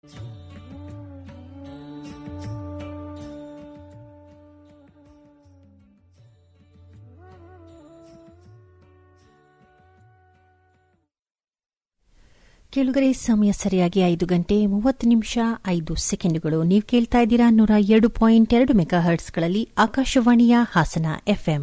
ಕೇಳುಗರೆ ಸಮಯ ಸರಿಯಾಗಿ ಐದು ಗಂಟೆ ಮೂವತ್ತು ನಿಮಿಷ ಐದು ಸೆಕೆಂಡುಗಳು ನೀವು ಕೇಳ್ತಾ ಇದ್ದೀರಾ ನೂರ ಎರಡು ಪಾಯಿಂಟ್ ಎರಡು ಮೆಗಾ ಹರ್ಟ್ಸ್ಗಳಲ್ಲಿ ಆಕಾಶವಾಣಿಯ ಹಾಸನ ಎಫ್ಎಂ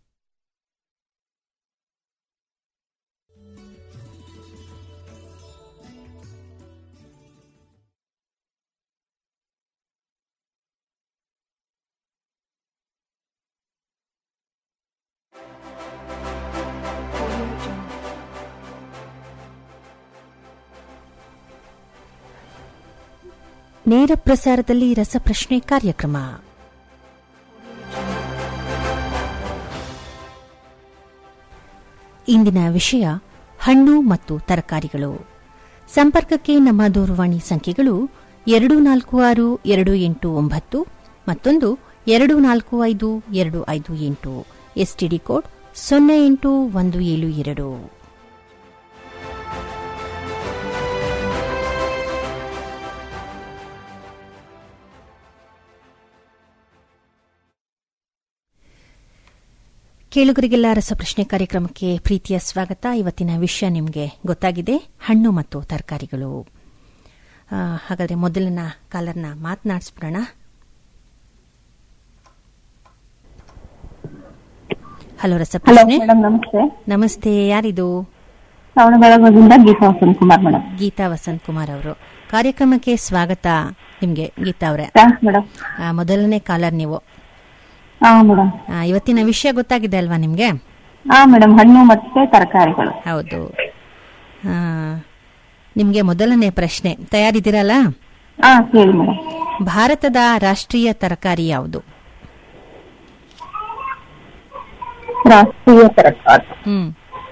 ನೇರ ಪ್ರಸಾರದಲ್ಲಿ ರಸಪ್ರಶ್ನೆ ಕಾರ್ಯಕ್ರಮ ಇಂದಿನ ವಿಷಯ ಹಣ್ಣು ಮತ್ತು ತರಕಾರಿಗಳು ಸಂಪರ್ಕಕ್ಕೆ ನಮ್ಮ ದೂರವಾಣಿ ಸಂಖ್ಯೆಗಳು ಎರಡು ನಾಲ್ಕು ಆರು ಎರಡು ಎಂಟು ಒಂಬತ್ತು ಮತ್ತೊಂದು ಎರಡು ನಾಲ್ಕು ಐದು ಎರಡು ಐದು ಎಂಟು ಎಸ್ಟಿಡಿ ಕೋಡ್ ಸೊನ್ನೆ ಎಂಟು ಒಂದು ಏಳು ಎರಡು ಕೇಳುಗರಿಗೆಲ್ಲ ರಸಪ್ರಶ್ನೆ ಕಾರ್ಯಕ್ರಮಕ್ಕೆ ಪ್ರೀತಿಯ ಸ್ವಾಗತ ಇವತ್ತಿನ ವಿಷಯ ನಿಮಗೆ ಗೊತ್ತಾಗಿದೆ ಹಣ್ಣು ಮತ್ತು ತರಕಾರಿಗಳು ಆ, ಹಾಗಾದ್ರೆ ಮೊದಲನ ಕಾಲರ್ನ ಮಾತನಾಡಿಸ್ಬಿಡೋಣ ಹಲೋ ಹಲೋ ರಸಪ್ರಶ್ನೆ ಮೇಡಮ್ ನಮಸ್ತೆ ನಮಸ್ತೆ ಯಾರಿದು ಶ್ರವಣಬೆಳಗೊಳದಿಂದ ಗೀತಾ ವಸಂತ್ ಕುಮಾರ್ ಮೇಡಮ್ ಗೀತಾ ವಸಂತ್ ಕುಮಾರ್ ಅವರು ಕಾರ್ಯಕ್ರಮಕ್ಕೆ ಸ್ವಾಗತ ನಿಮ್ಗೆ ಗೀತಾ ಅವರೇ ಥ್ಯಾಂಕ್ಸ್ ಮೇಡಮ್ ಮೊದಲನೇ ಕಾಲರ್ ನೀವು ಹಾ ಮೇಡಮ್ ಆ, ಇವತ್ತಿನ ವಿಷಯ ಗೊತ್ತಾಗಿದೆ ಅಲ್ವಾ ನಿಮ್ಗೆ ಹಾ ಮೇಡಮ್ ಹಣ್ಣು ಮತ್ತೆ ತರಕಾರಿಗಳು ಹೌದು ಆ, ನಿಮ್ಗೆ ಮೊದಲನೇ ಪ್ರಶ್ನೆ ತಯಾರಿದ್ದೀರಲ್ಲ ಹಾ ಹೇಳಿ ಮೇಡಮ್ ಭಾರತದ ರಾಷ್ಟ್ರೀಯ ತರಕಾರಿ ಯಾವುದು ರಾಷ್ಟ್ರೀಯ ತರಕಾರಿ ಹ್ಮ್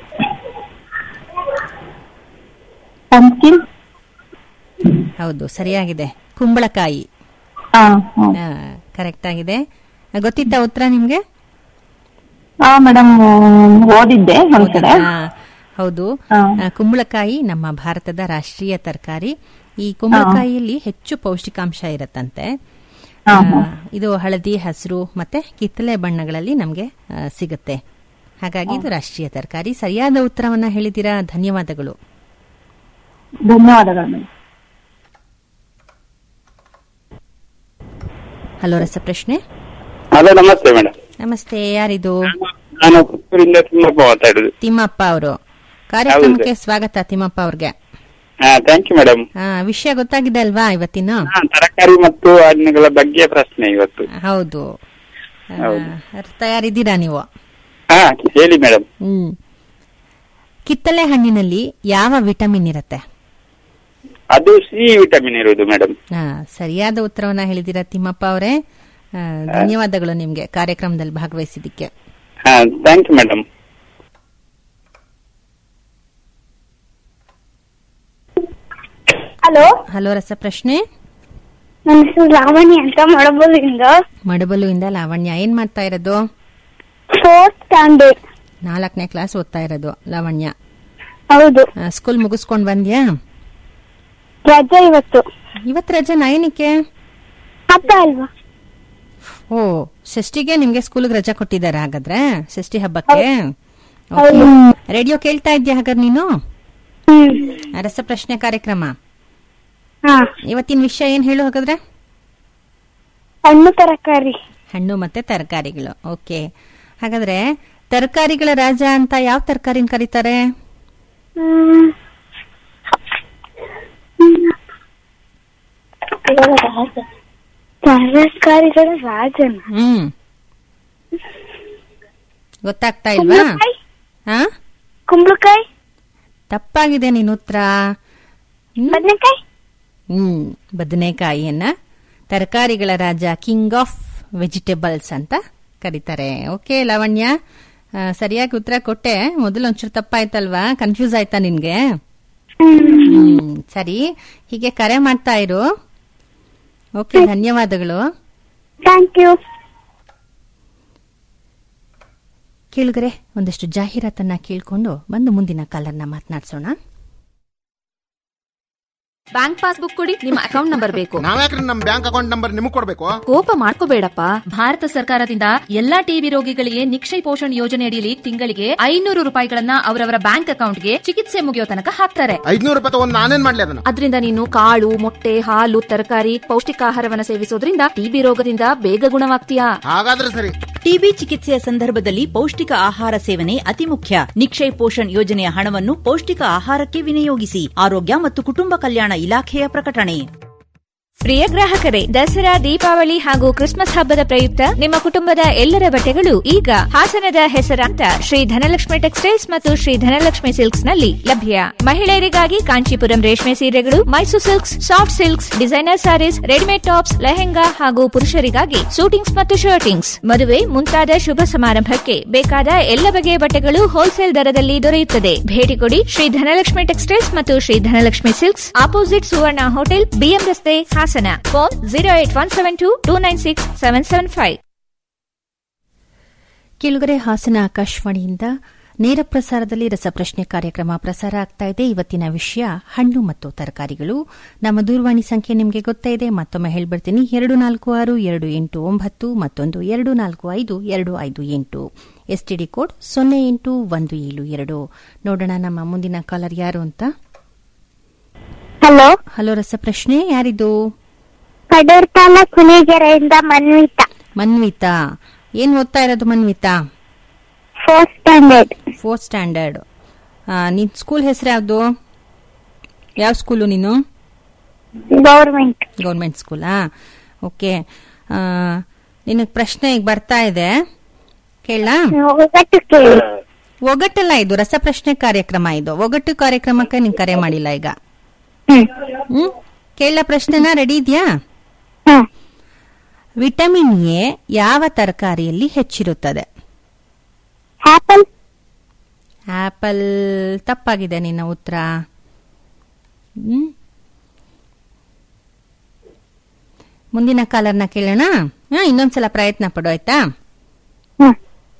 ಪಂಪ್ಕಿನ್ ಹೌದು ಸರಿಯಾಗಿದೆ ಕುಂಬಳಕಾಯಿ ಹಾ ಹ್ಮ್. ಕರೆಕ್ಟ್ ಆಗಿದೆ ಗೊತ್ತಿತ್ತ ಉತ್ತರ ನಿಮ್ಗೆ ಹಾ ಮೇಡಮ್ ಓದಿದ್ದೆ ಒಂದ್ ಕಡೆ ಆ, ಹೌದು ಹಾ. ಆ, ಕುಂಬಳಕಾಯಿ ನಮ್ಮ ಭಾರತದ ರಾಷ್ಟ್ರೀಯ ತರಕಾರಿ ಈ ಕುಂಬಳಕಾಯಿಯಲ್ಲಿ ಹೆಚ್ಚು ಪೌಷ್ಟಿಕಾಂಶ ಇರತ್ತಂತೆ ಹಾ, ಆ, ಇದು ಹಳದಿ ಹಸಿರು ಮತ್ತೆ ಕಿತ್ತಳೆ ಬಣ್ಣಗಳಲ್ಲಿ ನಮಗೆ ಸಿಗುತ್ತೆ ಹಾಗಾಗಿ ಇದು ರಾಷ್ಟ್ರೀಯ ತರಕಾರಿ ಸರಿಯಾದ ಉತ್ತರವನ್ನ ಹೇಳಿದ್ದೀರಾ ಧನ್ಯವಾದಗಳು ಧನ್ಯವಾದಗಳು ಮೇಡಮ್ ಹಲೋ ರಸಪ್ರಶ್ನೆ ಹಲೋ ನಮಸ್ತೆ ಮೇಡಮ್ ನಮಸ್ತೆ ಯಾರಿದು ನಾನು ಪುತ್ತೂರಿಂದ ತಿಮ್ಮಪ್ಪ ಮಾತಾಡುದು ತಿಮ್ಮಪ್ಪ ಅವರು ಕಾರ್ಯಕ್ರಮಕ್ಕೆ ಸ್ವಾಗತ ತಿಮ್ಮಪ್ಪ ಅವ್ರಿಗೆ ಹಾ ಥ್ಯಾಂಕ್ ಯು ಮೇಡಮ್ ಆ, ವಿಷಯ ಗೊತ್ತಾಗಿದೆ ಅಲ್ವಾ ಇವತ್ತಿನ ಹಾ ತರಕಾರಿ ಮತ್ತು ಹಣ್ಣುಗಳ ಬಗ್ಗೆ ಪ್ರಶ್ನೆ ಇವತ್ತು ಹೌದು ಆ, ಹೌದು. ತಯಾರಿದ್ದೀರಾ ನೀವು ಹಾ ಹೇಳಿ ಮೇಡಮ್ ಹ್ಮ್ ಕಿತ್ತಳೆ ಹಣ್ಣಿನಲ್ಲಿ ಯಾವ ವಿಟಮಿನ್ ಇರುತ್ತೆ ಅದು ಸಿ ವಿಟಮಿನ್ ಇರುವುದು ಮೇಡಮ್ ಆ, ಸರಿಯಾದ ಉತ್ತರವನ್ನ ಹೇಳಿದ್ದೀರಾ ತಿಮ್ಮಪ್ಪ ಅವರೇ ಆ, ಧನ್ಯವಾದಗಳು ನಿಮ್ಗೆ ಕಾರ್ಯಕ್ರಮದಲ್ಲಿ ಭಾಗವಹಿಸಿದ್ದಕ್ಕೆ ಹಾ thank you madam hello hello ರಸಪ್ರಶ್ನೆ ನನ್ನ ಹೆಸರು ಲಾವಣಿ ಅಂತ ಮಡಬಲಿಂದ ಮಡಬಲುವಿಂದ ಲಾವಣ್ಯ ಏನ್ ಮಾಡ್ತಾ ಇರೋದು ಫೋರ್ತ್ ಸ್ಟ್ಯಾಂಡರ್ಡ್ ನಾಲ್ಕನೇ ಕ್ಲಾಸ್ ಓದ್ತಾ ಇರೋದು ಲಾವಣ್ಯ ಹೌದು ಆ, ಸ್ಕೂಲ್ ಮುಗಿಸ್ಕೊಂಡ್ ಬಂದ್ಯಾ ರಜೆ ಇವತ್ತು ಇವತ್ ರಜೆ ಏನಕ್ಕೆ ಹಬ್ಬ ಅಲ್ವಾ ಓ ಷಷ್ಠಿಗೆ ನಿಮ್ಗೆ ಸ್ಕೂಲ್ಗೆ ರಜಾ ಕೊಟ್ಟಿದ್ದಾರೆ ಹಾಗಾದ್ರೆ ಷಷ್ಠಿ ಹಬ್ಬಕ್ಕೆ ಹೌದು ರೇಡಿಯೋ ಕೇಳ್ತಾ ಇದ್ಯಾ ಹಾಗಾದ್ರೆ ನೀನು ಹ್ಮ್ ಆ, ರಸಪ್ರಶ್ನೆ ಕಾರ್ಯಕ್ರಮ ಹಾ ಇವತ್ತಿನ ವಿಷಯ ಏನ್ ಹೇಳು ಹಾಗಾದ್ರೆ ಹಣ್ಣು ತರಕಾರಿ ಹಣ್ಣು ಮತ್ತೆ ತರಕಾರಿಗಳು ಓಕೆ ಹಾಗಾದ್ರೆ ತರಕಾರಿಗಳ ರಾಜ ಅಂತ ಯಾವ ತರಕಾರಿನ ಕರೀತಾರೆ ಹ್ಮ್. ತರಕಾರಿಗಳ ರಾಜನ ಹ್ಮ್ ಗೊತ್ತಾಗ್ತಾ ಇಲ್ವಾ ಕುಂಬಳಕಾಯಿ ಹಾ ಕುಂಬಳಕಾಯಿ ತಪ್ಪಾಗಿದೆ ನಿನ್ ಉತ್ತರ ಹ್ಮ್? ಬದನೆಕಾಯಿ ಹ್ಮ್ ಬದನೆಕಾಯಿಯನ್ನ ತರಕಾರಿಗಳ ರಾಜ ಕಿಂಗ್ ಆಫ್ ವೆಜಿಟೇಬಲ್ಸ್ ಅಂತ ಕರೀತಾರೆ ಓಕೆ ಲಾವಣ್ಯ ಆ, ಸರಿಯಾಗಿ ಉತ್ತರ ಕೊಟ್ಟೆ ಮೊದಲು ಒಂಚೂರು ತಪ್ಪಾಯ್ತಲ್ವಾ ಕನ್ಫ್ಯೂಸ್ ಆಯ್ತಾ ನಿನ್ಗೆ ಹ್ಮ್ ಸರಿ ಹೀಗೆ ಕರೆ ಮಾಡ್ತಾ ಇರು ಓಕೆ ಧನ್ಯವಾದಗಳು ಥ್ಯಾಂಕ್ ಯು ಕೇಳಿದ್ರೆ ಒಂದಷ್ಟು ಜಾಹೀರಾತನ್ನ ಕೇಳ್ಕೊಂಡು ಬಂದು ಮುಂದಿನ ಕಾಲರ್ನ ಮಾತನಾಡ್ಸೋಣ ಬ್ಯಾಂಕ್ ಪಾಸ್ಬುಕ್ ಕೊಡಿ ನಿಮ್ಮ ಅಕೌಂಟ್ ನಂಬರ್ ಬೇಕು ನಾವ್ಯಾಕ್ರಿ ನಮ್ ಬ್ಯಾಂಕ್ ಅಕೌಂಟ್ ನಂಬರ್ ನಿಮಗ್ ಕೊಡ್ಬೇಕು ಕೋಪ ಮಾಡ್ಕೋಬೇಡಪ್ಪ ಭಾರತ ಸರ್ಕಾರದಿಂದ ಎಲ್ಲಾ ಟಿಬಿ ರೋಗಿಗಳಿಗೆ ನಿಕ್ಷಯ ಪೋಷಣ್ ಯೋಜನೆ ಅಡಿಯಲ್ಲಿ ತಿಂಗಳಿಗೆ ಐನೂರು ರೂಪಾಯಿಗಳನ್ನ ಅವರವರ ಬ್ಯಾಂಕ್ ಅಕೌಂಟ್ಗೆ ಚಿಕಿತ್ಸೆ ಮುಗಿಯೋ ತನಕ ಹಾಕ್ತಾರೆ ಐದ್ನೂರು ರೂಪಾಯಿ ತಗೊಂಡ್ ನಾನೇನ್ ಮಾಡ್ಲಿ ಅದನ್ನ ಅದರಿಂದ ನೀನು ಕಾಳು ಮೊಟ್ಟೆ ಹಾಲು ತರಕಾರಿ ಪೌಷ್ಟಿಕಾಹಾರವನ್ನ ಸೇವಿಸೋದ್ರಿಂದ ಟಿಬಿ ರೋಗದಿಂದ ಬೇಗ ಗುಣವಾಗ್ತೀಯಾ ಹಾಗಾದ್ರೆ ಸರಿ ಟಿಬಿ ಚಿಕಿತ್ಸೆಯ ಸಂದರ್ಭದಲ್ಲಿ ಪೌಷ್ಟಿಕ ಆಹಾರ ಸೇವನೆ ಅತಿ ಮುಖ್ಯ ನಿಕ್ಷಯ್ ಪೋಷಣ್ ಯೋಜನೆಯ ಹಣವನ್ನು ಪೌಷ್ಟಿಕ ಆಹಾರಕ್ಕೆ ವಿನಿಯೋಗಿಸಿ ಆರೋಗ್ಯ ಮತ್ತು ಕುಟುಂಬ ಕಲ್ಯಾಣ ಇಲಾಖೆಯ ಪ್ರಕಟಣೆ ಪ್ರಿಯ ಗ್ರಾಹಕರೇ ದಸರಾ ದೀಪಾವಳಿ ಹಾಗೂ ಕ್ರಿಸ್ಮಸ್ ಹಬ್ಬದ ಪ್ರಯುಕ್ತ ನಿಮ್ಮ ಕುಟುಂಬದ ಎಲ್ಲರ ಬಟ್ಟೆಗಳು ಈಗ ಹಾಸನದ ಹೆಸರಾಂತ ಶ್ರೀ ಧನಲಕ್ಷ್ಮಿ ಟೆಕ್ಸ್ಟೈಲ್ಸ್ ಮತ್ತು ಶ್ರೀ ಧನಲಕ್ಷ್ಮಿ ಸಿಲ್ಕ್ಸ್ ನಲ್ಲಿ ಲಭ್ಯ ಮಹಿಳೆಯರಿಗಾಗಿ ಕಾಂಚೀಪುರಂ ರೇಷ್ಮೆ ಸೀರೆಗಳು Mysore silks soft silks designer sarees readymade tops lehenga ಹಾಗೂ ಪುರುಷರಿಗಾಗಿ ಸೂಟಿಂಗ್ಸ್ ಮತ್ತು ಶರ್ಟಿಂಗ್ಸ್ ಮದುವೆ ಮುಂತಾದ ಶುಭ ಸಮಾರಂಭಕ್ಕೆ ಬೇಕಾದ ಎಲ್ಲ ಬಗೆಯ ಬಟ್ಟೆಗಳು ಹೋಲ್ಸೇಲ್ ದರದಲ್ಲಿ ದೊರೆಯುತ್ತದೆ ಭೇಟಿ ಕೊಡಿ ಶ್ರೀ ಧನಲಕ್ಷ್ಮಿ ಟೆಕ್ಸ್ಟೈಲ್ಸ್ ಮತ್ತು Shri Dhanalakshmi silks opposite Suvarna hotel BM ರಸ್ತೆ Hassan phone zero eight one seven two two nine six seven seven five ಕಿಳುಗರೆ ಹಾಸನ ಆಕಾಶವಾಣಿಯಿಂದ ನೇರ ಪ್ರಸಾರದಲ್ಲಿ ರಸಪ್ರಶ್ನೆ ಕಾರ್ಯಕ್ರಮ ಪ್ರಸಾರ ಆಗ್ತಾ ಇದೆ ಇವತ್ತಿನ ವಿಷಯ ಹಣ್ಣು ಮತ್ತು ತರಕಾರಿಗಳು ನಮ್ಮ ದೂರವಾಣಿ ಸಂಖ್ಯೆ ನಿಮಗೆ ಗೊತ್ತೇ ಇದೆ ಮತ್ತೊಮ್ಮೆ ಹೇಳ್ಬಿಡ್ತೀನಿ ಎರಡು ನಾಲ್ಕು ಆರು ಎರಡು ಎಂಟು ಒಂಬತ್ತು ಮತ್ತೊಂದು ಎರಡು ನಾಲ್ಕು ಐದು ಎರಡು ಐದು ಎಂಟು ಎಸ್ಟಿಡಿ ಕೋಡ್ ಸೊನ್ನೆ ಎಂಟು ಒಂದು ಏಳು ಎರಡು ನೋಡೋಣ ನಮ್ಮ ಮುಂದಿನ ಕಾಲರ್ ಯಾರು ಅಂತ ಹಲೋ ಹಲೋ ರಸಪ್ರಶ್ನೆ ಯಾರಿದು ಕಡೂರ್ ತಾಲೂಕ್ ಹುಲಿಗೆರೆಯಿಂದ ಮನ್ವಿತಾ ಮನ್ವಿತಾ ಏನ್ ಓದ್ತಾ ಇರೋದು Manvita fourth standard fourth standard ನಿನ್ ಸ್ಕೂಲ್ ಹೆಸರು ಯಾವ್ದು ಯಾವ ಸ್ಕೂಲು ನೀನು ಗೌರ್ಮೆಂಟ್ ಗೌರ್ಮೆಂಟ್ ಸ್ಕೂಲಾ ಓಕೆ ನಿನಗೆ ಪ್ರಶ್ನೆ ಈಗ ಬರ್ತಾ ಇದೆ ಕೇಳ ಒಗಟ್ಟು ಕೇಳಿ ಒಗಟ್ಟಲ್ಲ ಇದು ರಸಪ್ರಶ್ನೆ ಕಾರ್ಯಕ್ರಮ ಇದು ಒಗಟ್ಟು ಕಾರ್ಯಕ್ರಮಕ್ಕೆ ನೀನ್ ಕರೆ ಮಾಡಿಲ್ಲ ಈಗ ಹ್ಮ್ ಹ್ಮ್ ಕೇಳ ಪ್ರಶ್ನೆನ ರೆಡಿ ಇದೆಯಾ ಹ್ಮ್ ವಿಟಮಿನ್ ಎ ಯಾವ ತರಕಾರಿಯಲ್ಲಿ ಹೆಚ್ಚಿರುತ್ತದೆ ಆಪಲ್ ಆಪಲ್ ತಪ್ಪಾಗಿದೆ ನಿನ್ನ ಉತ್ತರ ಹ್ಮ್ ಮುಂದಿನ ಕಾಲರ್ನ ಕೇಳೋಣ ಹಾ ಇನ್ನೊಂದ್ಸಲ ಪ್ರಯತ್ನ ಪಡು ಆಯ್ತಾ ಹ್ಮ್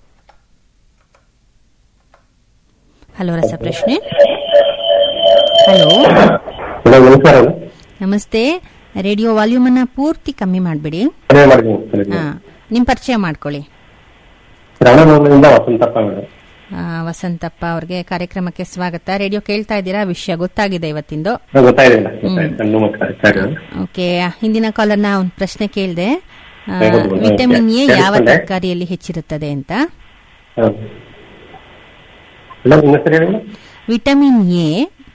ಹಲೋ ರಸಪ್ರಶ್ನೆ ಹಲೋ ಮೇಡಮ್ ನಮಸ್ಕಾರ ನಮಸ್ತೆ ರೇಡಿಯೋ ವಾಲ್ಯೂಮ್ ಅನ್ನ ಪೂರ್ತಿ ಕಮ್ಮಿ ಮಾಡ್ಬಿಡಿ ಕಡಿಮೆ ಮಾಡ್ತೀನಿ ಹಾ ನಿಮ್ ಪರಿಚಯ ಮಾಡ್ಕೊಳ್ಳಿ ರಾಣಭವನದಿಂದ ವಸಂತಪ್ಪ ಮೇಡಮ್ ಆ, ವಸಂತಪ್ಪ ಅವ್ರಿಗೆ ಕಾರ್ಯಕ್ರಮಕ್ಕೆ ಸ್ವಾಗತ ರೇಡಿಯೋ ಕೇಳ್ತಾ ಇದ್ದೀರಾ ವಿಷಯ ಗೊತ್ತಾಗಿದೆ ಇವತ್ತಿಂದು ಗೊತ್ತಾಗಿದೆ ಮೇಡಮ್ ಗೊತ್ತಾಯ್ತು ಹಣ್ಣು ಮತ್ತು ತರಕಾರಿ ಓಕೆ ಹಿಂದಿನ ಕಾಲರ್ನ ಒಂದು ಪ್ರಶ್ನೆ ಕೇಳಿದೆ ಹೌದು, ವಿಟಮಿನ್ ಎ ಕೇಳಿಸ್ಕೊಂಡೆ. ಯಾವ ತರಕಾರಿಯಲ್ಲಿ ಹೆಚ್ಚಿರುತ್ತದೆ ಅಂತ ಹೌದು ಮೇಡಮ್ ನಿಮ್ಮ ಹೆಸರು ಹೇಳಿ ವಿಟಮಿನ್ ಎ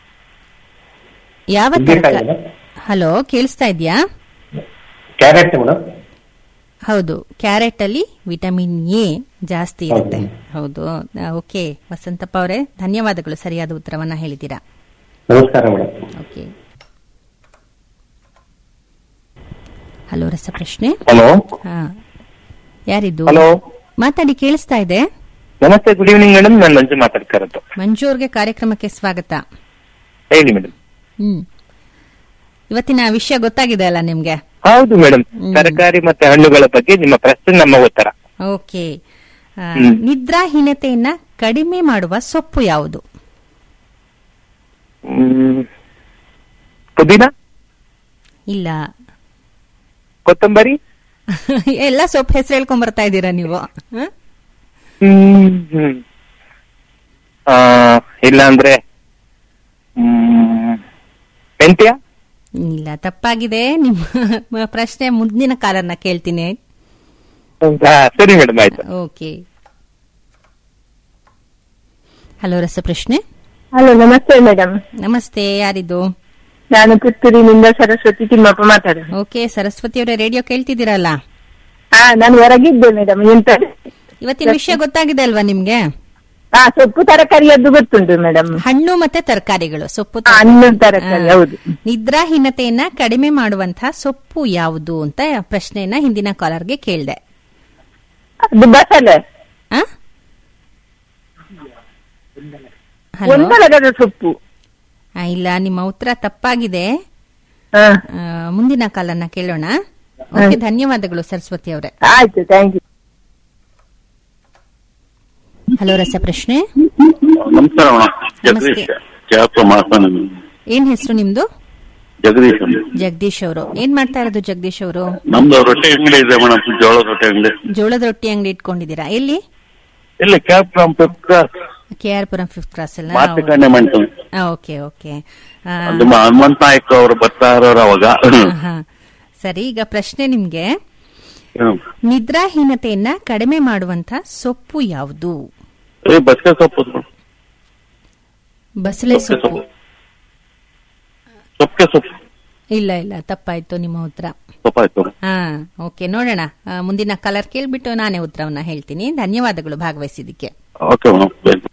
ಯಾವ ನುಗ್ಗೆಕಾಯಿ ತರಕಾರಿ ಮೇಡಮ್ ಹಲೋ ಕೇಳಿಸ್ತಾ ಇದೆಯಾ ಕ್ಯಾರೆಟ್ ಮೇಡಮ್ ಹೌದು ಕ್ಯಾರೆಟ್ ಅಲ್ಲಿ ವಿಟಮಿನ್ ಎ ಜಾಸ್ತಿ ಇರುತ್ತೆ ಹೌದು ಓಕೆ ವಸಂತಪ್ಪ ಅವರೇ ಧನ್ಯವಾದಗಳು ಸರಿಯಾದ ಉತ್ತರವನ್ನ ಹೇಳಿದ್ದೀರಾ ನಮಸ್ಕಾರ ಮೇಡಮ್ ಓಕೆ ಹಲೋ ರಸಪ್ರಶ್ನೆ ಹಲೋ ಹಾ ಯಾರಿದ್ದು ಹಲೋ ಮಾತಾಡಿ ಕೇಳಿಸ್ತಾ ಇದೆ ನಮಸ್ತೆ ಗುಡ್ ಈವ್ನಿಂಗ್ ಮೇಡಮ್ ನಾನು ಮಂಜು ಮಾತಾಡ್ತಾ ಇರೋದು ಮಂಜು ಅವ್ರಿಗೆ ಕಾರ್ಯಕ್ರಮಕ್ಕೆ ಸ್ವಾಗತ ಹೇಳಿ ಮೇಡಮ್ ಹ್ಮ್ ಇವತ್ತಿನ ವಿಷಯ ಗೊತ್ತಾಗಿದೆ ಅಲ್ಲ ನಿಮ್ಗೆ ಹೌದು ಮೇಡಮ್ ಹ್ಮ್. ತರಕಾರಿ ಮತ್ತೆ ಹಣ್ಣುಗಳ ಬಗ್ಗೆ ನಿಮ್ಮ ಪ್ರಶ್ನೆ ನಮ್ಮ ಉತ್ತರ ಓಕೆ ಆ, ಹ್ಮ್. ನಿದ್ರಾಹೀನತೆಯನ್ನ ಕಡಿಮೆ ಮಾಡುವ ಸೊಪ್ಪು ಯಾವುದು ಹ್ಮ್. ಪುದೀನ ಇಲ್ಲ ಕೊತ್ತಂಬರಿ ಎಲ್ಲ ಸೊಪ್ಪು ಹೆಸರು ಹೇಳ್ಕೊಂಡ್ ಬರ್ತಾ ಇದ್ದೀರಾ ನೀವು ಹ? ಹ್ಮ್ ಹ್ಮ್. ಆ, ಇಲ್ಲ ಅಂದ್ರೆ ಹ್ಮ್, ಮೆಂತ್ಯ ಇಲ್ಲ ತಪ್ಪಾಗಿದೆ ನಿಮ್ಮ ಪ್ರಶ್ನೆ ಮುಂದಿನ ಕಾಲನ್ನ ಕೇಳ್ತೀನಿ ಹೌದಾ? ಸರಿ ಮೇಡಮ್ ಆಯ್ತು ಓಕೆ ಹಲೋ ರಸಪ್ರಶ್ನೆ ಹಲೋ ನಮಸ್ತೆ ಮೇಡಮ್ ನಮಸ್ತೆ ಯಾರಿದು ನಾನು ಪುತ್ತೂರಿನಿಂದ ಸರಸ್ವತಿ ತಿಮ್ಮಪ್ಪ ಮಾತಾಡೋದು ಓಕೆ ಸರಸ್ವತಿ ಅವರೇ ರೇಡಿಯೋ ಕೇಳ್ತಿದ್ದೀರಲ್ಲ ಹಾ ನಾನು ಹೊರಗಿದ್ದೆ ಮೇಡಮ್ ಎಂತ ಇವತ್ತಿನ ವಿಷಯ ಗೊತ್ತಾಗಿದೆ ಅಲ್ವಾ ನಿಮ್ಗೆ ಹಾ ಸೊಪ್ಪು ತರಕಾರಿಯದ್ದು ಗೊತ್ತುಂಟು ಮೇಡಮ್ ಹಣ್ಣು ಮತ್ತೆ ತರಕಾರಿಗಳು ಸೊಪ್ಪು ಹಾ, ಹಣ್ಣು ತರಕಾರಿ, ಆ, ಹೌದು. ನಿದ್ರಾಹೀನತೆಯನ್ನ ಕಡಿಮೆ ಮಾಡುವಂತಹ ಸೊಪ್ಪು ಯಾವುದು ಅಂತ ಪ್ರಶ್ನೆಯನ್ನ ಹಿಂದಿನ ಕಾಲರ್ಗೆ ಕೇಳಿದೆ ಅದು ಬಸಳೆ ಒಂದಲಗದ ಸೊಪ್ಪು ಇಲ್ಲ ನಿಮ್ಮ ಉತ್ತರ ತಪ್ಪಾಗಿದೆ ಹಾ ಆ, ಮುಂದಿನ ಕಾಲನ್ನ ಕೇಳೋಣ ಓಕೆ ಧನ್ಯವಾದಗಳು ಸರಸ್ವತಿ ಅವರೇ ಆಯ್ತು ಥ್ಯಾಂಕ್ ಯು ಹಲೋ ರಸಪ್ರಶ್ನೆ ನಮಸ್ಕಾರ ನಮಸ್ತೆ. ಜಗದೀಶ್ ಜಾಪ ಮಾತಾಡ ಏನ್ ಹೆಸರು ನಿಮ್ದು ಜಗದೀಶ್ ಅಂತ. ಜಗದೀಶ್ ಅವರು ಏನ್ ಮಾಡ್ತಾ ಇರೋದು ಜಗದೀಶ್ ಅವರು ನಮ್ದು ರೊಟ್ಟಿ ಅಂಗಡಿ ಇದೆ ಮೇಡಮ್ ಜೋಳದ ರೊಟ್ಟಿ ಅಂಗಡಿ ಜೋಳದ ರೊಟ್ಟಿ ಅಂಗಡಿ ಇಟ್ಕೊಂಡಿದ್ದೀರಾ ಎಲ್ಲಿ ಇಲ್ಲಿ cab from fifth class K R Puram fifth cross ಅಲ್ಲ ಮಾತುಕತೆ ಮಂಟು ಓಕೆ ಓಕೆ ಅದು ಮ- ಹನುಮಂತ ನಾಯ್ಕ ಅವರು ಬರ್ತಾ ಇರೋರು ಅವಾಗ ಸರಿ ಈಗ ಪ್ರಶ್ನೆ ನಿಮ್ಗೆ ಹ್ಮ್. ನಿದ್ರಾಹೀನತೆಯನ್ನ ಕಡಿಮೆ ಮಾಡುವಂತ ಸೊಪ್ಪು ಯಾವುದು ಏ ಬಸ್ಕೆ ಸೊಪ್ಪು ಬಸಳೆ ಸೊಪ್ಪು ಸೊಪ್ಪೆ ಸೊಪ್ಪು ಇಲ್ಲ ಇಲ್ಲ ತಪ್ಪಾಯ್ತು ನಿಮ್ಮ ಉತ್ತರ ಸೊಪ್ಪಾಯ್ತು ಹಾ ಓಕೆ ನೋಡೋಣ ಆ, ಮುಂದಿನ ಕಲರ್ ಕೇಳ್ಬಿಟ್ಟು ನಾನೇ ಉತ್ತರವನ್ನ ಹೇಳ್ತೀನಿ ಧನ್ಯವಾದಗಳು ಭಾಗವಹಿಸಿದ್ದಕ್ಕೆ ಓಕೆ ಮೇಡಮ್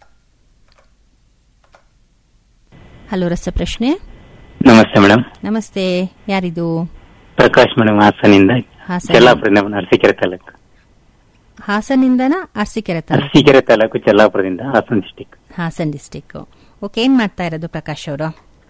ಹಲೋ ರಸ ಪ್ರಶ್ನೆ ನಮಸ್ತೆ ಮೇಡಮ್ ನಮಸ್ತೆ ಯಾರಿದು ಪ್ರಕಾಶ್ ಮೇಡಮ್ ಹಾಸನಿಂದ ಹಾಸನ. ಚೆಲ್ಲಾಪುರದಿಂದ ಬಂದು ಅರಸೀಕೆರೆ ತಾಲೂಕು ಹಾಸನಿಂದನ ಅರಸೀಕೆರೆ ತಾಲೂಕು ಅರಸೀಕೆರೆ ತಾಲೂಕು ಚೆಲ್ಲಾಪುರದಿಂದ Hassan district Hassan district okay ಏನ್ ಮಾಡ್ತಾ ಇರೋದು ಪ್ರಕಾಶ್ ಅವರು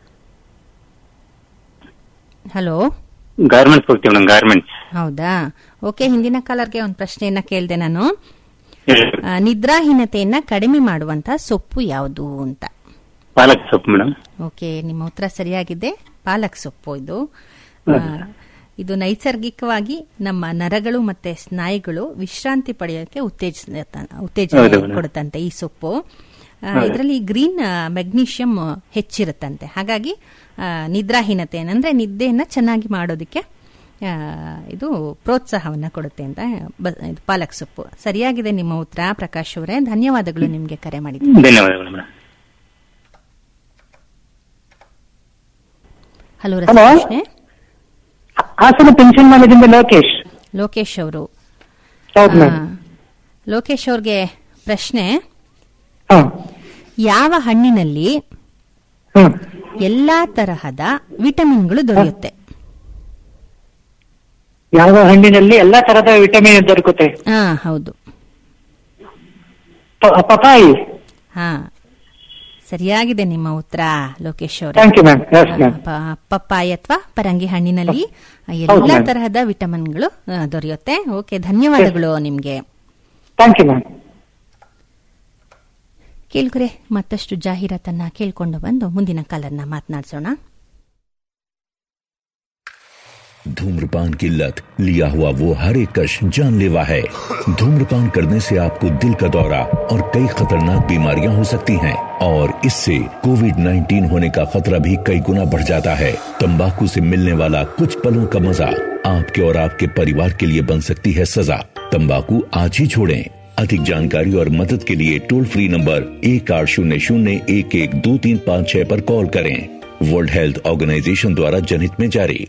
ಹಲೋ ಗಾರ್ಮೆಂಟ್ಸ್ ಹೋಗ್ತೀವಿ ಮೇಡಮ್ ಗಾರ್ಮೆಂಟ್ಸ್ ಹೌದಾ ಓಕೆ ಹಿಂದಿನ ಕಾಲರ್ಗೆ ಒಂದು ಪ್ರಶ್ನೆಯನ್ನ ಕೇಳಿದೆ ನಾನು ಆ, ನಿದ್ರಾಹೀನತೆಯನ್ನ ಕಡಿಮೆ ಮಾಡುವಂತ ಸೊಪ್ಪು ಯಾವುದು ಅಂತ ಪಾಲಕ್ ಸೊಪ್ಪು ಮೇಡಮ್ ಓಕೆ ನಿಮ್ಮ ಉತ್ತರ ಸರಿಯಾಗಿದೆ ಪಾಲಕ್ ಸೊಪ್ಪು ಇದು ಆ, ಇದು ನೈಸರ್ಗಿಕವಾಗಿ ನಮ್ಮ ನರಗಳು ಮತ್ತೆ ಸ್ನಾಯುಗಳು ವಿಶ್ರಾಂತಿ ಪಡೆಯೋಕೆ ಉತ್ತೇಜ ಉತ್ತೇಜನ ಹೌದು ಮೇಡಮ್. ಕೊಡುತ್ತಂತೆ ಈ ಸೊಪ್ಪು ಹೌದು. ಇದರಲ್ಲಿ ಗ್ರೀನ್ ಮೆಗ್ನೀಷಿಯಂ ಹೆಚ್ಚಿರುತ್ತಂತೆ ಹಾಗಾಗಿ ಆ, ನಿದ್ರಾಹೀನತೆ ಅಂದ್ರೆ ನಿದ್ದೆಯನ್ನ ಚೆನ್ನಾಗಿ ಮಾಡೋದಕ್ಕೆ ಆ, ಇದು ಪ್ರೋತ್ಸಾಹವನ್ನ ಕೊಡುತ್ತೆ ಅಂತ ಬ- ಇದು ಪಾಲಕ್ ಸೊಪ್ಪು ಸರಿಯಾಗಿದೆ ನಿಮ್ಮ ಉತ್ತರ ಪ್ರಕಾಶ್ ಅವರೇ ಧನ್ಯವಾದಗಳು ನಿಮ್ಗೆ ಕರೆ ಮಾಡಿದ್ದು ಧನ್ಯವಾದಗಳು ಮೇಡಮ್ ಹಲೋ Hello. ರಸಪ್ರಶ್ನೆ ಹಾಸನ ಪೆನ್ಷನ್ ಮನೆಯಿಂದ ಲೋಕೇಶ್ ಲೋಕೇಶ್ ಅವರು ಹೌದು ಆ, ಮೇಡಮ್ ಲೋಕೇಶ್ ಅವ್ರಿಗೆ ಪ್ರಶ್ನೆ ಹಾ ಯಾವ ಹಣ್ಣಿನಲ್ಲಿ ಹ್ಮ್ ಎಲ್ಲಾ ತರಹದ ವಿಟಮಿನ್ಗಳು ದೊರೆಯುತ್ತೆ ಯಾವ ಹಣ್ಣಿನಲ್ಲಿ ಎಲ್ಲಾ ತರದ ವಿಟಮಿನ್ ದೊರಕುತ್ತೆ ಹಾ ಹೌದು ಪ- ಪಪಾಯಿ ಹಾ ಸರಿಯಾಗಿದೆ ನಿಮ್ಮ ಉತ್ತರ Lokesh Thank you, ma'am. Yes, ma'am. ಪಪ್ಪಾಯಿ ಅಥವಾ ಪರಂಗಿ ಹಣ್ಣಿನಲ್ಲಿ ಹೌದು, ಎಲ್ಲಾ ma'am. ತರಹದ ವಿಟಮಿನ್ಗಳು ಆ, ದೊರೆಯುತ್ತೆ ಓಕೆ ಧನ್ಯವಾದಗಳು ನಿಮ್ಗೆ ಥ್ಯಾಂಕ್ ಯು ಮ್ಯಾಮ್ ಕೇಳ್ಕರೆ ಮತ್ತಷ್ಟು ಜಾಹೀರಾತನ್ನ ಕೇಳ್ಕೊಂಡು ಬಂದು ಮುಂದಿನ ಕಾಲನ್ನ ಮಾತನಾಡಿಸೋಣ धूम्रपान की लत लिया हुआ वो हर एक कश जानलेवा है धूम्रपान करने से आपको दिल का दौरा और कई खतरनाक बीमारियां हो सकती हैं और इससे कोविड 19 होने का खतरा भी कई गुना बढ़ जाता है तंबाकू से मिलने वाला कुछ पलों का मजा आपके और आपके परिवार के लिए बन सकती है सजा तंबाकू आज ही छोड़ें अधिक जानकारी और मदद के लिए टोल फ्री नंबर एक आठ शून्य शून्य एक एक दो तीन पाँच छह पर कॉल करें वर्ल्ड हेल्थ ऑर्गेनाइजेशन द्वारा जनहित में जारी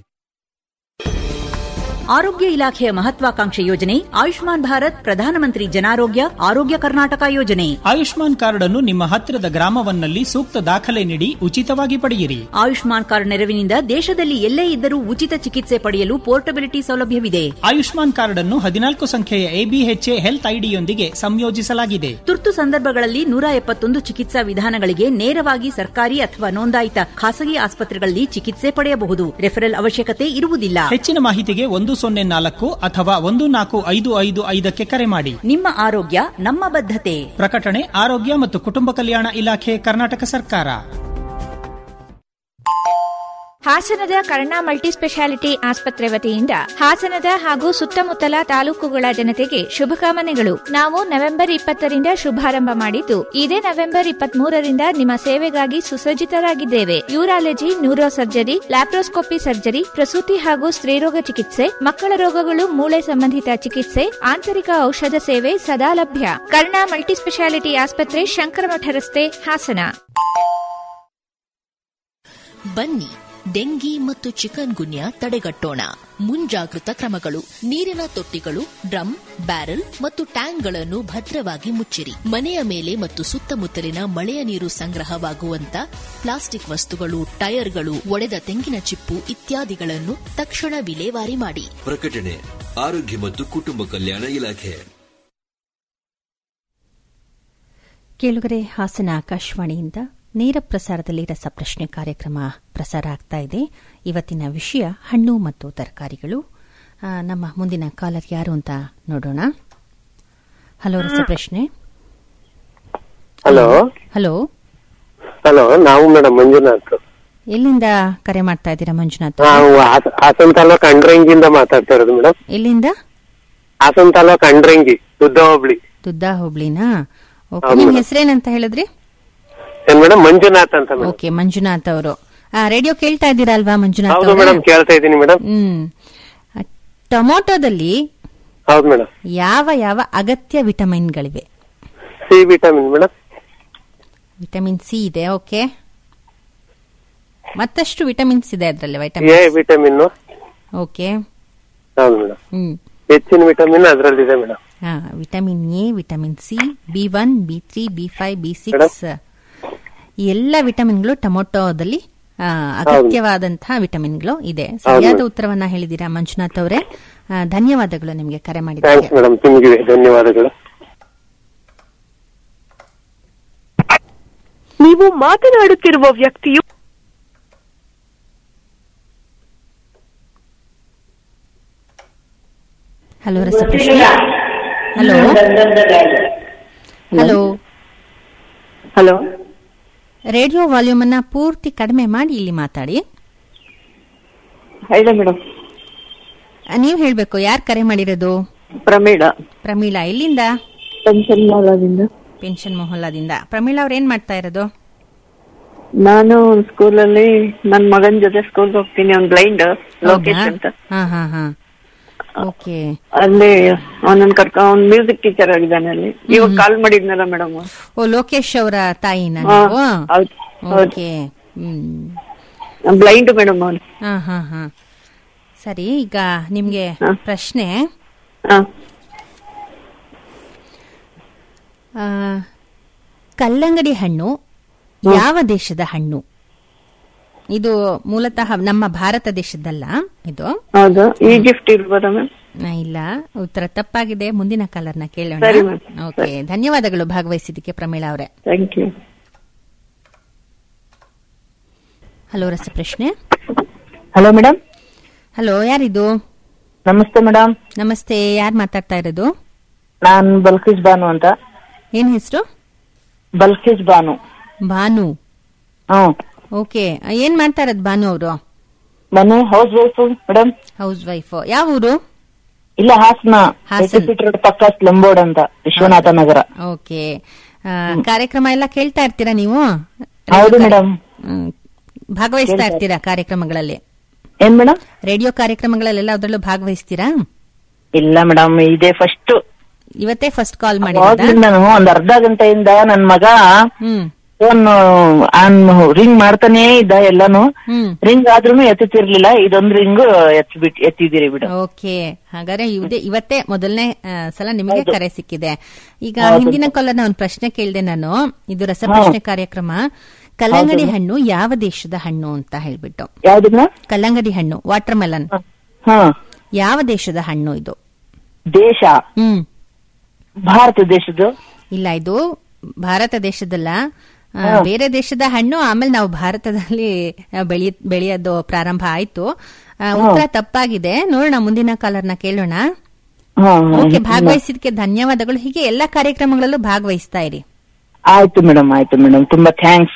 ಆರೋಗ್ಯ ಇಲಾಖೆಯ ಮಹತ್ವಾಕಾಂಕ್ಷೆ ಯೋಜನೆ ಆಯುಷ್ಮಾನ್ ಭಾರತ್ ಪ್ರಧಾನಮಂತ್ರಿ ಜನಾರೋಗ್ಯ ಆರೋಗ್ಯ ಕರ್ನಾಟಕ ಯೋಜನೆ ಆಯುಷ್ಮಾನ್ ಕಾರ್ಡ್ ಅನ್ನು ನಿಮ್ಮ ಹತ್ತಿರದ ಗ್ರಾಮವನ್ನಲ್ಲಿ ಸೂಕ್ತ ದಾಖಲೆ ನೀಡಿ ಉಚಿತವಾಗಿ ಪಡೆಯಿರಿ ಆಯುಷ್ಮಾನ್ ಕಾರ್ಡ್ ನೆರವಿನಿಂದ ದೇಶದಲ್ಲಿ ಎಲ್ಲೇ ಇದ್ದರೂ ಉಚಿತ ಚಿಕಿತ್ಸೆ ಪಡೆಯಲು ಪೋರ್ಟಬಿಲಿಟಿ ಸೌಲಭ್ಯವಿದೆ ಆಯುಷ್ಮಾನ್ ಕಾರ್ಡ್ ಅನ್ನು ಹದಿನಾಲ್ಕು ಸಂಖ್ಯೆಯ ಎಬಿಎಚ್ಎ ಹೆಲ್ತ್ ಐಡಿಯೊಂದಿಗೆ ಸಂಯೋಜಿಸಲಾಗಿದೆ ತುರ್ತು ಸಂದರ್ಭಗಳಲ್ಲಿ ನೂರ ಎಪ್ಪತ್ತೊಂದು ಚಿಕಿತ್ಸಾ ವಿಧಾನಗಳಿಗೆ ನೇರವಾಗಿ ಸರ್ಕಾರಿ ಅಥವಾ ನೋಂದಾಯಿತ ಖಾಸಗಿ ಆಸ್ಪತ್ರೆಗಳಲ್ಲಿ ಚಿಕಿತ್ಸೆ ಪಡೆಯಬಹುದು ರೆಫರಲ್ ಅವಶ್ಯಕತೆ ಇರುವುದಿಲ್ಲ ಹೆಚ್ಚಿನ ಮಾಹಿತಿಗೆ ಒಂದು ಸೊನ್ನೆ ನಾಲ್ಕು ಅಥವಾ ಒಂದು ನಾಲ್ಕು ಐದು ಐದು ಐದಕ್ಕೆ ಕರೆ ಮಾಡಿ ನಿಮ್ಮ ಆರೋಗ್ಯ ನಮ್ಮ ಬದ್ಧತೆ ಪ್ರಕಟಣೆ ಆರೋಗ್ಯ ಮತ್ತು ಕುಟುಂಬ ಕಲ್ಯಾಣ ಇಲಾಖೆ ಕರ್ನಾಟಕ ಸರ್ಕಾರ ಹಾಸನದ ಕರ್ಣ ಮಲ್ಟಿಸ್ಪೆಷಾಲಿಟಿ ಆಸ್ಪತ್ರೆ ವತಿಯಿಂದ ಹಾಸನದ ಹಾಗೂ ಸುತ್ತಮುತ್ತಲ ತಾಲೂಕುಗಳ ಜನತೆಗೆ ಶುಭಕಾಮನೆಗಳು ನಾವು ನವೆಂಬರ್ ಇಪ್ಪತ್ತರಿಂದ ಶುಭಾರಂಭ ಮಾಡಿದ್ದು ಇದೇ ನವೆಂಬರ್ ಇಪ್ಪತ್ತ್ ಮೂರರಿಂದ ನಿಮ್ಮ ಸೇವೆಗಾಗಿ ಸುಸಜ್ಜಿತರಾಗಿದ್ದೇವೆ urology neuro surgery laparoscopy surgery ಪ್ರಸೂತಿ ಹಾಗೂ ಸ್ತ್ರೀರೋಗ ಚಿಕಿತ್ಸೆ ಮಕ್ಕಳ ರೋಗಗಳು ಮೂಳೆ ಸಂಬಂಧಿತ ಚಿಕಿತ್ಸೆ ಆಂತರಿಕ ಔಷಧ ಸೇವೆ ಸದಾ ಲಭ್ಯ ಕರ್ಣ ಮಲ್ಟಿಸ್ಪೆಷಾಲಿಟಿ ಆಸ್ಪತ್ರೆ ಶಂಕರಮಠ ರಸ್ತೆ ಹಾಸನ ಬನ್ನಿ ಡೆಂಗಿ ಮತ್ತು ಚಿಕನ್ ಗುನ್ಯಾ ತಡೆಗಟ್ಟೋಣ ಮುಂಜಾಗೃತ ಕ್ರಮಗಳು ನೀರಿನ ತೊಟ್ಟಿಗಳು ಡ್ರಮ್ ಬ್ಯಾರೆಲ್ ಮತ್ತು ಟ್ಯಾಂಕ್ಗಳನ್ನು ಭದ್ರವಾಗಿ ಮುಚ್ಚಿರಿ ಮನೆಯ ಮೇಲೆ ಮತ್ತು ಸುತ್ತಮುತ್ತಲಿನ ಮಳೆಯ ನೀರು ಸಂಗ್ರಹವಾಗುವಂತ ಪ್ಲಾಸ್ಟಿಕ್ ವಸ್ತುಗಳು ಟೈರ್ಗಳು ಒಡೆದ ತೆಂಗಿನ ಚಿಪ್ಪು ಇತ್ಯಾದಿಗಳನ್ನು ತಕ್ಷಣ ವಿಲೇವಾರಿ ಮಾಡಿ ಪ್ರಕಟಣೆ ಆರೋಗ್ಯ ಮತ್ತು ಕುಟುಂಬ ಕಲ್ಯಾಣ ಇಲಾಖೆ ಕೇಳುಗರೆ ಹಾಸನ ಆಕಾಶವಾಣಿಯಿಂದ ನೇರ ಪ್ರಸಾರದಲ್ಲಿ ರಸಪ್ರಶ್ನೆ ಕಾರ್ಯಕ್ರಮ ಪ್ರಸಾರ ಆಗ್ತಾ ಇದೆ ಇವತ್ತಿನ ವಿಷಯ ಹಣ್ಣು ಮತ್ತು ತರಕಾರಿಗಳು ಆ, ನಮ್ಮ ಮುಂದಿನ ಕಾಲರ್ ಯಾರು ಅಂತ ನೋಡೋಣ ಹಲೋ ರಸಪ್ರಶ್ನೆ ಹಲೋ ಹಲೋ ಹಲೋ ನಾವು ಮೇಡಮ್ ಮಂಜುನಾಥ್ ಎಲ್ಲಿಂದ ಕರೆ ಮಾಡ್ತಾ ಇದ್ದೀರಾ ಮಂಜುನಾಥ್ ನಾವು ಹಾಸ- ಹಾಸನ ತಾಲೂಕು ಅಂಡ್ರಂಗಿಂದ ಮಾತಾಡ್ತಾ ಇರೋದು ಮೇಡಮ್ ಎಲ್ಲಿಂದ ಹಾಸನ ತಾಲೂಕು ಅಂಡ್ರಂಗಿ ಉದ್ದ ಹೋಬಳಿ ದುದ್ದ ಹೋಬ್ಳಿನಾ ಓಕೆ ಹೌದು ನಿಮ್ ಮೇಡಮ್. ಹೆಸರೇನಂತ ಹೇಳಿದ್ರಿ ಏನ್ ಮೇಡಮ್ ಮಂಜುನಾಥ್ ಅಂತ ಮೇಡಮ್ ಓಕೆ ಮಂಜುನಾಥ್ ಅವರು ರೇಡಿಯೋ ಕೇಳ್ತಾ ಇದ್ದೀರಾ ಅಲ್ವಾ ಮಂಜುನಾಥ್ ಹೌದು ಅವರೇ? ಮೇಡಮ್ ಕೇಳ್ತಾ ಇದ್ದೀನಿ ಮೇಡಮ್ ಹ್ಮ್ ಆ, ಟೊಮೊಟೊದಲ್ಲಿ ಹೌದು ಮೇಡಮ್ ಯಾವ ಯಾವ ಅಗತ್ಯ ವಿಟಮಿನ್ಗಳಿವೆ C vitamin madam vitamin C ಇದೆ ಓಕೆ ಮತ್ತಷ್ಟು ವಿಟಮಿನ್ಸ್ ಇದೆ ಅದರಲ್ಲಿ ಎ ವೈಟಮಿನ್ ವಿಟಮಿನ್ ಓಕೆ ಹೌದು ಮೇಡಮ್ ಹ್ಮ್ ಹೆಚ್ಚಿನ ವಿಟಮಿನ್ ಅದರಲ್ಲಿದೆ ಮೇಡಮ್ ಹಾ vitamin A vitamin C B one B three B five B six ಈ ಎಲ್ಲ ವಿಟಮಿನ್ಗಳು ಟೊಮೊಟೊದಲ್ಲಿ ಆ, ಅಗತ್ಯವಾದಂತಹ ವಿಟಮಿನ್ಗಳು ಇದೆ ಸರಿಯಾದ ಮೇಡಮ್. ಉತ್ತರವನ್ನ ಹೇಳಿದ್ದೀರಾ ಮಂಜುನಾಥ್ ಅವರೇ ಆ, ಧನ್ಯವಾದಗಳು ನಿಮಗೆ ಕರೆ ಮಾಡಿದ್ದಕ್ಕೆ ಥ್ಯಾಂಕ್ಸ್ ಮೇಡಮ್ ನಿಮಗೆ ಧನ್ಯವಾದಗಳು ನೀವು ಮಾತನಾಡುತ್ತಿರುವ ವ್ಯಕ್ತಿಯು ಹಲೋ ರಸಪ್ರಶ್ನೆ hello hello hello radio volume ಅನ್ನ ಪೂರ್ತಿ ಕಡಿಮೆ ಮಾಡಿ ಇಲ್ಲಿ ಮಾತಾಡಿ ಹೇಳಿ ಮೇಡಮ್ ನೀವು ಹೇಳ್ಬೇಕು ಯಾರು ಕರೆ ಮಾಡಿರೋದು ಪ್ರಮೀಳಾ ಪ್ರಮೀಳಾ ಎಲ್ಲಿಂದ ಪೆನ್ಷನ್ ಮಾಲಾದಿಂದ ಪೆನ್ಷನ್ ಮೊಹಲ್ಲಾದಿಂದ ಪ್ರಮೀಳಾ ಅವ್ರು ಏನ್ ಮಾಡ್ತಾ ಇರೋದು ನಾನು ಸ್ಕೂಲಲ್ಲಿ ನನ್ನ ಮಗನ ಜೊತೆ ಸ್ಕೂಲ್ಗೆ ಹೋಗ್ತೀನಿ ಅವ್ನ್ ಬ್ಲೈಂಡ್ ಲೋಕೇಶ್ ಅಂತ ಹಾ ಹಾ ಹಾ ಓಕೆ ಅಲ್ಲಿ ಅವನನ್ನ ಕರ್ಕ ಅವ್ನ್ ಮ್ಯೂಸಿಕ್ ಟೀಚರ್ ಆಗಿದ್ದಾನೆ ಅಲ್ಲಿ ಇವಾಗ ಕಾಲ್ ಮಾಡಿದ್ನಲ್ಲ ಮೇಡಮ್ ಓ ಲೋಕೇಶ್ ಅವರ ತಾಯಿನ ಹಾ, ನೀವು ಹೌದು, ಹೌದು. ಓಕೆ ಹ್ಮ್ ಬ್ಲೈಂಡ್ ಮೇಡಮ್ ಅವನು ಹಾ ಹಾ ಹಾ ಸರಿ ಈಗ ನಿಮ್ಗೆ ಪ್ರಶ್ನೆ ಆ, ಕಲ್ಲಂಗಡಿ ಹಣ್ಣು ಯಾವ ದೇಶದ ಹಣ್ಣು ಇದು ಮೂಲತಃ ನಮ್ಮ ಭಾರತ ದೇಶದ್ದಲ್ಲ ಇದು ಹೌದು ಈಜಿಪ್ಟ್ ಇರ್ಬೋದಾ ಮ್ಯಾಮ್ ಆ, ಇಲ್ಲ ಉತ್ತರ ತಪ್ಪಾಗಿದೆ ಮುಂದಿನ ಕಾಲರ್ನ ಕೇಳೋಣ ಸರಿ, ma'am. ಓಕೆ ಧನ್ಯವಾದಗಳು ಭಾಗವಹಿಸಿದ್ದಕ್ಕೆ ಪ್ರಮೀಳಾ ಅವರೇ ಥ್ಯಾಂಕ್ ಯು ಹಲೋ ರಸಪ್ರಶ್ನೆ ಹಲೋ ಮೇಡಮ್ ಹಲೋ ಯಾರಿದು ನಮಸ್ತೆ ಮೇಡಮ್ ನಮಸ್ತೆ ಯಾರು ಮಾತಾಡ್ತಾ ಇರೋದು ನಾನ್ ಬಲ್ಕೀಸ್ ಬಾನು ಅಂತ ಏನ್ ಹೆಸರು ಬಲ್ಕೀಸ್ ಬಾನು ಭಾನು ಹ್ಮ್ ಓಕೆ ಏನ್ ಮಾಡ್ತಾ ಇರೋದು ಭಾನು ಅವರು ಮನೆ housewife madam housewife ಯಾವ ಊರು ಇಲ್ಲ ಹಾಸನ ಹಾಸನ್. ಫೀಟ್ ರೋಡ್ ಪಕ್ಕ ಸ್ಲಂಬೋರ್ಡ್ ಅಂತ ವಿಶ್ವನಾಥ ನಗರ ಓಕೆ ಆ, ಕಾರ್ಯಕ್ರಮ ಎಲ್ಲ ಕೇಳ್ತಾ ಇರ್ತೀರಾ ನೀವು ಹೌದು ಮೇಡಮ್ ಹ್ಮ್. ಭಾಗವಹಿಸ್ತಾ ಕೇಳ್ತಾ ಇರ್ತೀರಾ ಕಾರ್ಯಕ್ರಮಗಳಲ್ಲಿ ಏನ್ ಮೇಡಮ್ ರೇಡಿಯೋ ಕಾರ್ಯಕ್ರಮಗಳಲ್ಲೆಲ್ಲ ಅದರಲ್ಲೂ ಭಾಗವಹಿಸ್ತೀರಾ ಇಲ್ಲ ಮೇಡಮ್ ಇದೇ ಫಸ್ಟ್ ಇವತ್ತೇ ಫಸ್ಟ್ ಕಾಲ್ ಮಾಡಿರೋದಾ ಅವಾಗ್ಲಿಂದ ನಾನು ಒಂದ್ ಅರ್ಧ ಗಂಟೆಯಿಂದ ನನ್ ಮಗ ಹ್ಮ್ ಫೋನ್ ಆನ್ ರಿಂಗ್ ಮಾಡ್ತಾನೇ ಇದ್ದ ಎಲ್ಲಾನು ಹ್ಮ್ ರಿಂಗ್ ಆದ್ರೂ ಎತ್ತುತ್ತಿರ್ಲಿಲ್ಲ ಇದೊಂದ್ ರಿಂಗ್ ಎತ್ತಿಬಿಟ್ ಎತ್ತಿದಿರಿ ಬಿಡು ಓಕೆ ಹಾಗಾದ್ರೆ ಇವ್ದೇ ಇವತ್ತೇ ಮೊದಲನೇ ಆ, ಸಲ ನಿಮಗೆ ಹೌದು. ಕರೆ ಸಿಕ್ಕಿದೆ ಈಗ ಹೌದು. ಹಿಂದಿನ ಕಾಲನ ಒಂದು ಪ್ರಶ್ನೆ ಕೇಳಿದೆ ನಾನು ಇದು ರಸಪ್ರಶ್ನೆ ಕಾರ್ಯಕ್ರಮ ಕಲ್ಲಂಗಡಿ ಹೌದು. ಹಣ್ಣು ಯಾವ ದೇಶದ ಹಣ್ಣು ಅಂತ ಹೇಳ್ಬಿಟ್ಟು ಯಾವ್ದು ಮೇಡಮ್ ಕಲ್ಲಂಗಡಿ ಹಣ್ಣು ವಾಟರ್ ಮೆಲನ್ ಹಾ ಯಾವ ದೇಶದ ಹಣ್ಣು ಇದು ದೇಶ ಹ್ಮ್ ಭಾರತ ದೇಶದ್ದು ಇಲ್ಲ ಇದು ಭಾರತ ದೇಶದಲ್ಲ ಆ, ಹಾ. ಬೇರೆ ದೇಶದ ಹಣ್ಣು ಆಮೇಲೆ ನಾವು ಭಾರತದಲ್ಲಿ ಆ, ಬೆಳೆಯ ಬೆಳೆಯೋದು ಪ್ರಾರಂಭ ಆಯ್ತು ಆ, ಉತ್ತರ ತಪ್ಪಾಗಿದೆ ನೋಡೋಣ ಮುಂದಿನ ಕಾಲರ್ನ ಕೇಳೋಣ ಹಾ, ಓಕೆ ಹಾ. ಭಾಗವಹಿಸಿದಕ್ಕೆ ಧನ್ಯವಾದಗಳು ಹೀಗೆ ಎಲ್ಲಾ ಕಾರ್ಯಕ್ರಮಗಳಲ್ಲೂ ಭಾಗವಹಿಸ್ತಾ ಇರಿ ಆಯ್ತು ಮೇಡಮ್ ಆಯ್ತು ಮೇಡಮ್ ತುಂಬಾ ಥ್ಯಾಂಕ್ಸ್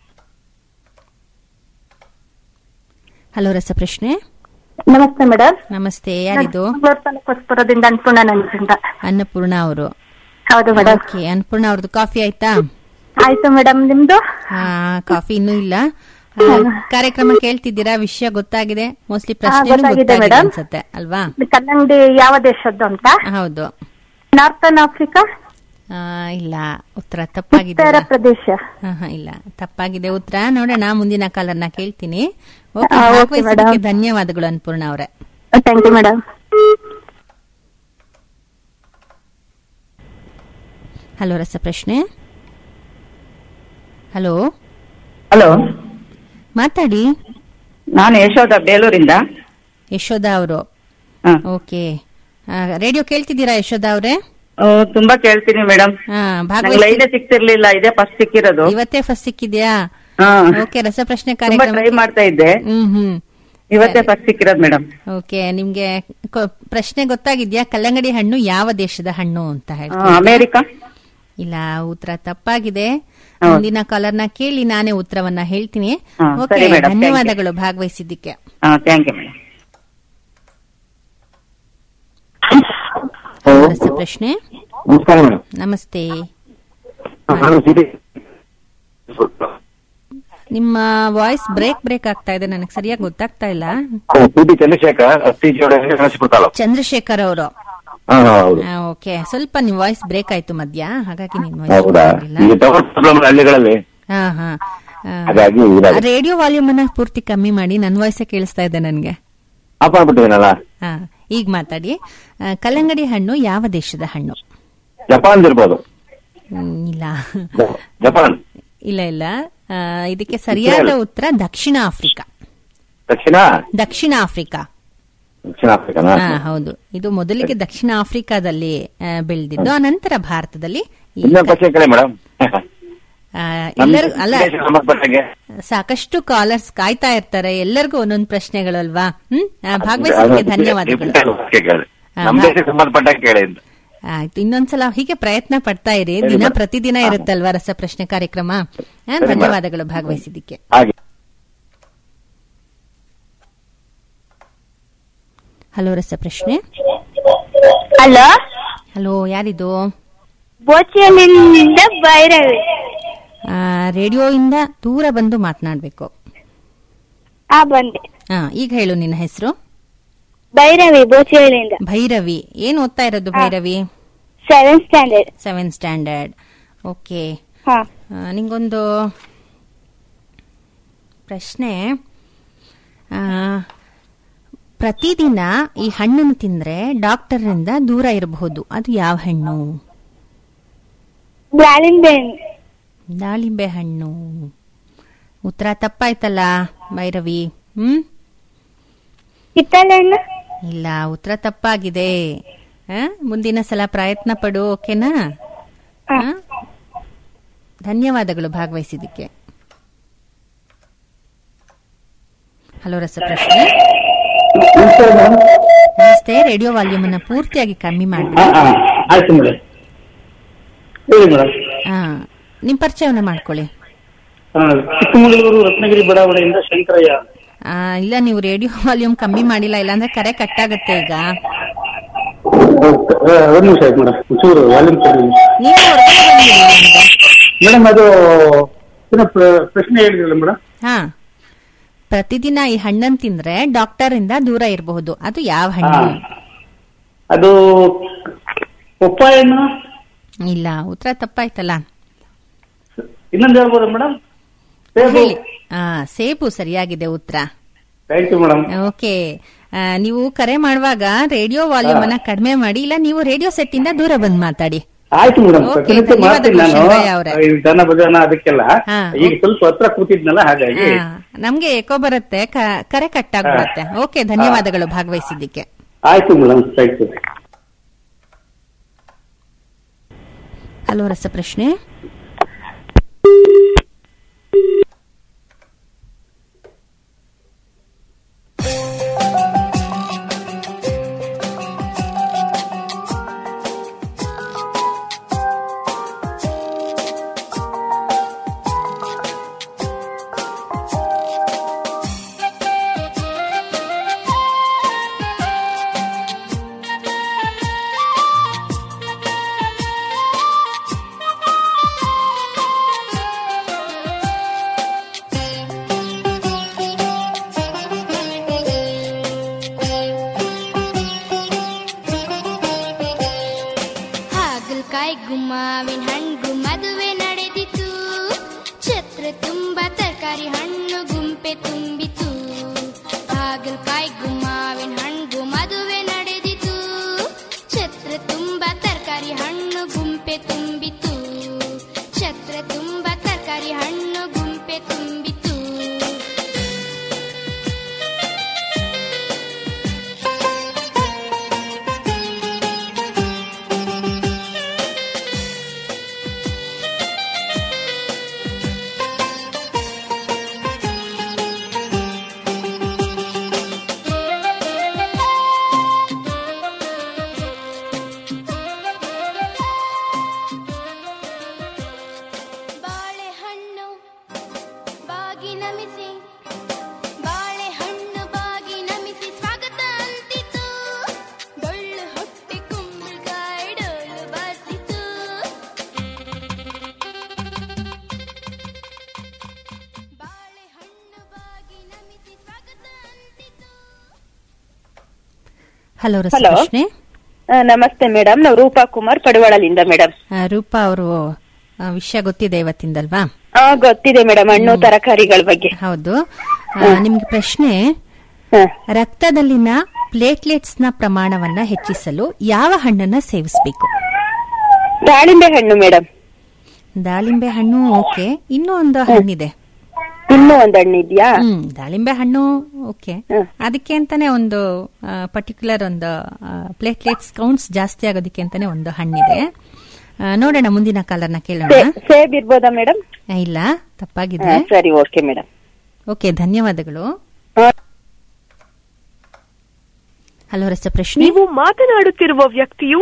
ಹಲೋ ರಸಪ್ರಶ್ನೆ ನಮಸ್ತೆ ಮೇಡಮ್ ನಮಸ್ತೆ ಯಾರಿದು ಮಂಗಳೂರು ತಾಲೂಕು ಹೊಸಪುರದಿಂದ ಅನ್ಪೂರ್ಣ ನಂಜುಂಡ ಅನ್ನಪೂರ್ಣ ಅವರು ಹೌದು ಮೇಡಮ್ ಓಕೆ ಅನ್ನಪೂರ್ಣ ಅವ್ರದ್ದು ಕಾಫಿ ಆಯ್ತಾ ಆಯ್ತು ಮೇಡಮ್ ನಿಮ್ದು ಹಾ ಕಾಫಿ ಇನ್ನೂ ಇಲ್ಲ ಆ, ಕಾರ್ಯಕ್ರಮ ಕೇಳ್ತಿದ್ದೀರಾ ವಿಷಯ ಗೊತ್ತಾಗಿದೆ ಮೋಸ್ಟ್ಲಿ ಪ್ರಶ್ನೆ ಗೊತ್ತಾಗಿದೆ ಗೊತ್ತಾಗಿದೆ madam. ಅನ್ಸುತ್ತೆ ಅಲ್ವಾ ಕಲ್ಲಂಗಡಿ ಯಾವ ದೇಶದ್ದು ಅಂತ ಹೌದು ನಾರ್ತನ್ ಆಫ್ರಿಕಾ ಆ, ಇಲ್ಲ ಉತ್ತರ ತಪ್ಪಾಗಿದೆ ಉತ್ತರ ಪ್ರದೇಶ ಹಾ, ಹಾ, ಇಲ್ಲ ತಪ್ಪಾಗಿದೆ ಉತ್ತರ ನೋಡೋಣ ಮುಂದಿನ ಕಾಲರ್ನ ಕೇಳ್ತೀನಿ ಓಕೆ ಆ, okay, ಭಾಗವಹಿಸಿದ್ದಕ್ಕೆ madam. ಧನ್ಯವಾದಗಳು ಅನ್ನಪೂರ್ಣ ಅವರೇ ಥ್ಯಾಂಕ್ ಯು ಮೇಡಮ್ ಹಲೋ ರಸಪ್ರಶ್ನೆ ಹಲೋ ಹಲೋ ಮಾತಾಡಿ ನಾನು ಯಶೋಧ ಬೇಲೂರಿಂದ ಯಶೋಧ ಅವರು ಓಕೆ ರೇಡಿಯೋ ಕೇಳ್ತಿದ್ದೀರಾ ಯಶೋಧ ಅವರೇ ಆ, ತುಂಬಾ ಕೇಳ್ತೀನಿ ಮೇಡಮ್ ಭಾಗವಹಿಸಿ- ಲೈನೇ ಸಿಕ್ತಿರ್ಲಿಲ್ಲ ಇದೇ ಫಸ್ಟ್ ಸಿಕ್ಕಿರೋದು ಇವತ್ತೇ ಫಸ್ಟ್ ಸಿಕ್ಕಿದ್ಯಾ ಹಾ. ಓಕೆ ರಸಪ್ರಶ್ನೆ ತುಂಬಾ ಕಾರ್ಯಕ್ರಮ ಟ್ರೈ ಮಾಡ್ತಾ ಇದ್ದೆ ಹ್ಮ್ ಹ್ಮ್ ಇವತ್ತೇ ಫಸ್ಟ್ ಸಿಕ್ಕಿರೋದು ಮೇಡಮ್ ಓಕೆ ನಿಮ್ಗೆ ಕೊ- ಪ್ರಶ್ನೆ ಗೊತ್ತಾಗಿದ್ಯಾ ಕಲ್ಲಂಗಡಿ ಹಣ್ಣು ಯಾವ ದೇಶದ ಹಣ್ಣು ಅಂತ ಹೇಳಿ ಅಮೇರಿಕಾ ಇಲ್ಲ ಉತ್ತರ ತಪ್ಪಾಗಿದೆ ಮುಂದಿನ ಕಾಲರ್ನ ಕೇಳಿ ನಾನೇ ಉತ್ತರವನ್ನ ಹೇಳ್ತೀನಿ ಹಾ, ಓಕೆ ಸರಿ madam, thank you. ಧನ್ಯವಾದಗಳು ಭಾಗವಹಿಸಿದ್ದಕ್ಕೆ ಹಾ ಥ್ಯಾಂಕ್ ಯು ಮೇಡಮ್ ರಸ ಪ್ರಶ್ನೆ ನಮಸ್ಕಾರ ಮೇಡಮ್ ನಮಸ್ತೆ ನಾನು ಸಿಟಿ ನಿಮ್ಮ ವಾಯ್ಸ್ ಬ್ರೇಕ್ ಬ್ರೇಕ್ ಆಗ್ತಾ ಇದೆ ನನಗೆ ಸರಿಯಾಗಿ ಗೊತ್ತಾಗ್ತಾ ಇಲ್ಲ ಸಿಟಿ ಚಂದ್ರಶೇಖರ್ ಅಸ್ತಿ ಜೋಡ ಗಣೇಶಪುರ ತಾಲೂಕು ಚಂದ್ರಶೇಖರ್ ಅವರು ಹಾ ಹಾ, ಹೌದು ಓಕೆ ಸ್ವಲ್ಪ ನಿಮ್ ವಾಯ್ಸ್ ಬ್ರೇಕ್ ಆಯ್ತು ಮಧ್ಯ ಹಾಗಾಗಿ ನಿಮ್ ಹೌದಾ ಈಗ ಟವರ್ ಪ್ರಾಬ್ಲಮ್ ಹಳ್ಳಿಗಳಲ್ಲಿ ಹಾ ಹಾ ಹಾಗಾಗಿ ಇದಾಗಿದೆ. ರೇಡಿಯೋ ವಾಲ್ಯೂಮ್ ಅನ್ನ ಪೂರ್ತಿ ಕಮ್ಮಿ ಮಾಡಿ ನನ್ನ ವಾಯ್ಸೇ ಕೇಳಿಸ್ತಾ ಇದೆ ನನ್ಗೆ ಆಫ್ ಆಗ್ಬಿಟ್ಟಿದ್ದೀನಲ್ಲ ಹಾ ಈಗ ಮಾತಾಡಿ ಆ, ಕಲ್ಲಂಗಡಿ ಹಣ್ಣು ಯಾವ ದೇಶದ ಹಣ್ಣು ಜಪಾನ್ ಇರ್ಬೋದು ಹ್ಮ್, ಇಲ್ಲ ಜ- ಜಪಾನ್ ಇಲ್ಲ ಇಲ್ಲ ಆ, ಇದಕ್ಕೆ ಸರಿಯಾದ ಉತ್ತರ ದಕ್ಷಿಣ ಆಫ್ರಿಕಾ ದಕ್ಷಿಣ ದಕ್ಷಿಣ ಆಫ್ರಿಕಾ ದಕ್ಷಿಣ ಆಫ್ರಿಕಾನ ಹಾ ಹೌದು ಇದು ಮೊದಲಿಗೆ ದಕ್ಷಿಣ ಆಫ್ರಿಕಾದಲ್ಲಿ ಆ, ಬೆಳೆದಿದ್ದು ಅನಂತರ ಭಾರತದಲ್ಲಿ ಈ ಇನ್ನೊಂದು ಪ್ರಶ್ನೆ ಕೇಳಿ ಮೇಡಮ್ ಆ, ಎಲ್ಲರೂ ಅಲ್ಲ ಸಂಬಂಧಪಟ್ಟಂಗೆ ಸಾಕಷ್ಟು ಕಾಲರ್ಸ್ ಕಾಯ್ತಾ ಇರ್ತಾರೆ ಎಲ್ಲರಿಗೂ ಒಂದೊಂದು ಪ್ರಶ್ನೆಗಳು ಅಲ್ವಾ ಹ್ಮ್ ಆ, ಭಾಗವಹಿಸೋದಕ್ಕೆ ಧನ್ಯವಾದಗಳು ಕೇಳಿ ಹಾ, ನಮ್ಮ ಭಾ- ದೇಶಕ್ಕೆ ಸಂಬಂಧಪಟ್ಟಂಗೆ ಕೇಳಿ ಅಂತ ಆಯ್ತು ಇನ್ನೊಂದ್ಸಲ ಹೀಗೆ ಪ್ರಯತ್ನ ಪಡ್ತಾ ಇರಿ ಸರಿ ದಿನ ಮೇಡಮ್. ಪ್ರತಿದಿನ ಇರುತ್ತಲ್ವಾ ರಸ ಪ್ರಶ್ನೆ ಕಾರ್ಯಕ್ರಮ ಆ, ಮೇಡಮ್. ಧನ್ಯವಾದಗಳು ಭಾಗವಹಿಸಿದ್ದಕ್ಕೆ ಹಾಗೆ ಹಲೋ ರಸ ಪ್ರಶ್ನೆ ಹಲೋ ಹಲೋ ಯಾರಿದು ಬೋಚಿಯಲ್ಲಿಂದ ಭೈರವಿ ಆ, ರೇಡಿಯೋಯಿಂದ ದೂರ ಬಂದು ಮಾತನಾಡ್ಬೇಕು ಆ ಬಂದೆ ಹಾ ಈಗ ಹೇಳು ನಿನ್ನ ಹೆಸರು ಭೈರವಿ ಬೋಚಿಯಲ್ಲಿಂದ ಭೈರವಿ ಏನ್ ಓದ್ತಾ ಇರೋದು Bhairavi seven standard seven standard okay ಹಾ ನಿಂಗೊಂದು ಪ್ರಶ್ನೆ ಆ, ಪ್ರತಿದಿನ ಈ ಹಣ್ಣನ್ನು ತಿಂದ್ರೆ ಡಾಕ್ಟರ್ನಿಂದ ದೂರ ಇರಬಹುದು ಅದು ಯಾವ ಹಣ್ಣು ದಾಳಿಂಬೆ ದಾಳಿಂಬೆ ಹಣ್ಣು ಉತ್ತರ ತಪ್ಪಾಯ್ತಲ್ಲ ಭೈರವಿ ಹ್ಮ್ ಕಿತ್ತಳೆ ಹಣ್ಣು ಇಲ್ಲ ಉತ್ತರ ತಪ್ಪಾಗಿದೆ ಆ, ಮುಂದಿನ ಸಲ ಪ್ರಯತ್ನ ಪಡು ಓಕೆನಾ ಆ? ಧನ್ಯವಾದಗಳು ಭಾಗವಹಿಸಿದ್ದಕ್ಕೆ ಹಲೋ ರಸಪ್ರಶ್ನೆ ನಮಸ್ತೆ ರೇಡಿಯೋ ವಾಲ್ಯೂಮ್ ಅನ್ನ ಪೂರ್ತಿಯಾಗಿ ಕಮ್ಮಿ ಮಾಡಿ ಆಯ್ತು ಮೇಡಮ್ ಹೇಳಿ ಮೇಡಮ್ ಆ, ನಿಮ್ ಪರಿಚಯವನ್ನ ಮಾಡ್ಕೊಳ್ಳಿ ಚಿಕ್ಕಮಗಳೂರು ರತ್ನಗಿರಿ ಬಡಾವಣೆಯಿಂದ ಶಂಕರಯ್ಯ ಆ, ಇಲ್ಲ ನೀವು ರೇಡಿಯೋ ವಾಲ್ಯೂಮ್ ಕಮ್ಮಿ ಮಾಡಿಲ್ಲ ಇಲ್ಲಾಂದ್ರೆ ಕರೆ ಕಟ್ಟಾಗತ್ತೆ ಈಗ ಆ, ಒಂದ್ ನಿಮಿಷ ಆಯ್ತು ಮೇಡಮ್ ಒಂಚೂರು ವಾಲ್ಯೂಮ್ ಕೊಡಿ ನೀವು ಹೊರಗಡೆ ಬನ್ನಿ ಇಲ್ಲಿಂದ. ಮೇಡಮ್ ಅದು ಏನೋ ಪ್ರ- ಪ್ರಶ್ನೆ ಹೇಳಿದ್ರಲ್ಲ ಮೇಡಮ್ ಹಾ ಪ್ರತಿದಿನ ಈ ಹಣ್ಣನ್ನು ತಿಂದ್ರೆ ಡಾಕ್ಟರ್ ಇಂದ ದೂರ ಇರಬಹುದು ಅದು ಯಾವ ಹಣ್ಣು ಅದು ಪಪ್ಪಾಯನ್ನು ಇಲ್ಲ ಉತ್ತರ ತಪ್ಪಾಯ್ತಲ್ಲ ಇನ್ನೊಂದು ಹೇಳ್ಬೋದಾ ಮೇಡಮ್ ಸೇಬು ಹೇಳಿ ಆ ಸೇಬು ಸರಿಯಾಗಿದೆ ಉತ್ತರ ಥ್ಯಾಂಕ್ ಯು ಮೇಡಮ್ ಓಕೆ ಆ, ನೀವು ಕರೆ ಮಾಡುವಾಗ ರೇಡಿಯೋ ವಾಲ್ಯೂಮ್ ಅನ್ನ ಕಡಿಮೆ ಮಾಡಿ ಇಲ್ಲ ನೀವು ರೇಡಿಯೋ ಸೆಟ್ ಇಂದ ದೂರ ಬಂದ್ ಮಾತಾಡಿ ಆಯ್ತು ಮೇಡಮ್ Okay, ಪ್ರತಿನಿತ್ಯ ಮಾಡ್ತೀನಿ ಧನ್ಯವಾದಗಳು ನಾನು ಶಂಕರಯ್ಯ ಅವರೇ. ಈ ದನ ಭಜನ ಅದಕ್ಕೆಲ್ಲ ಹಾ, ಈಗ ಸ್ವಲ್ಪ ಹತ್ರ ಕೂತಿದ್ನಲ್ಲ ಹಾಗಾಗಿ ಆ, ನಮ್ಗೆ ಎಕೋ ಬರುತ್ತೆ ಕ- ಕರೆ ಕಟ್ಟಾಗ್ಬಿಡುತ್ತೆ ಓಕೆ ಧನ್ಯವಾದಗಳು ಭಾಗವಹಿಸಿದ್ದಕ್ಕೆ ಆಯ್ತು ಮೇಡಮ್ ಥ್ಯಾಂಕ್ ಯು ಹಲೋ ರಸಪ್ರಶ್ನೆ ಹಾಗಲಕಾಯಿ ಗುಮ್ಮಾವಿನ ಹಣ್ಣು ಮದುವೆ ನಡೆದಿತು ಛತ್ರ ತುಂಬ ತರಕಾರಿ ಹಣ್ಣು ಗುಂಪೆ ತುಂಬಿತು ಹಾಗಲಕಾಯಿ ಗುಮ್ಮಾವಿನ ಹಣ್ಣು ಮದುವೆ ನಡೆದಿತು ಛತ್ರ ತುಂಬ ತರಕಾರಿ ಹಣ್ಣು ಗುಂಪೆ ತುಂಬಿತು ಛತ್ರ ತುಂಬ ತರಕಾರಿ ಹಣ್ಣು ಗುಂಪೆ ತುಂಬಿತು ಹಲೋ Hello. ರಸಪ್ರಶ್ನೆ ಆ, ನಮಸ್ತೆ ಮೇಡಮ್ ನಾವು ರೂಪಾ ಕುಮಾರ್ ಪಡವಳಲಿಂದ ಮೇಡಮ್ ಆ, ರೂಪಾ ಅವರು ವಿಷಯ ಗೊತ್ತಿದೆ ಇವತ್ತಿಂದಲ್ವಾ ಆ ಗೊತ್ತಿದೆ ಮೇಡಮ್ ಹಣ್ಣು ತರಕಾರಿಗಳ ಬಗ್ಗೆ ಹೌದು ಆ, ನಿಮ್ಗೆ ಪ್ರಶ್ನೆ ರಕ್ತದಲ್ಲಿನ ಪ್ಲೇಟ್ಲೆಟ್ಸ್ ನ ಪ್ರಮಾಣವನ್ನ ಹೆಚ್ಚಿಸಲು ಯಾವ ಹಣ್ಣನ್ನ ಸೇವಿಸಬೇಕು ದಾಳಿಂಬೆ ಹಣ್ಣು ಮೇಡಮ್ ದಾಳಿಂಬೆ ಹಣ್ಣು ಓಕೆ ಇನ್ನೂ ಒಂದು ಹಣ್ಣಿದೆ ಇನ್ನೂ ಒಂದು ಹಣ್ಣು ಇದೆಯಾ ಹ್ಮ್ ದಾಳಿಂಬೆ ಹಣ್ಣು ಓಕೆ ಅದಕ್ಕೆ ಅಂತಾನೆ ಒಂದು ಪರ್ಟಿಕ್ಯುಲರ್ ಒಂದು ಪ್ಲೇಟ್ಲೆಟ್ಸ್ ಕೌಂಟ್ಸ್ ಜಾಸ್ತಿ ಆಗೋದಕ್ಕೆ ಅಂತಾನೆ ಒಂದು ಹಣ್ಣಿದೆ ಆ, ನೋಡೋಣ ಮುಂದಿನ ಕಾಲರ್ನ ಕೇಳೋಣ ಸೇಬ್ ಇರ್ಬೋದಾ ಮೇಡಮ್ ಆ, ಇಲ್ಲ ತಪ್ಪಾಗಿದೆ ಸರಿ ಓಕೆ ಮೇಡಮ್ ಓಕೆ ಧನ್ಯವಾದಗಳು ಹಲೋ ರಸಪ್ರಶ್ನೆ ನೀವು ಮಾತನಾಡುತ್ತಿರುವ ವ್ಯಕ್ತಿಯು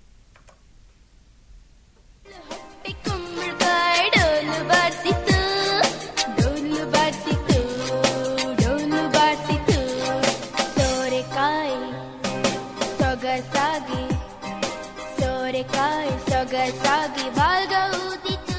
ಕುಂಬಳಕಾಯಿ ಡೋಲು ಬಾರ್ಸಿತು ಡೋಲು ಬಾರ್ಸಿತು ಡೋಲು ಬಾರ್ಸಿತು ಸೋರೆಕಾಯಿ ಸೊಗಸಾಗಿ ಸೋರೆಕಾಯಿ ಸೊಗಸಾಗಿ ಬಾಲ್ಗ ಊದಿತು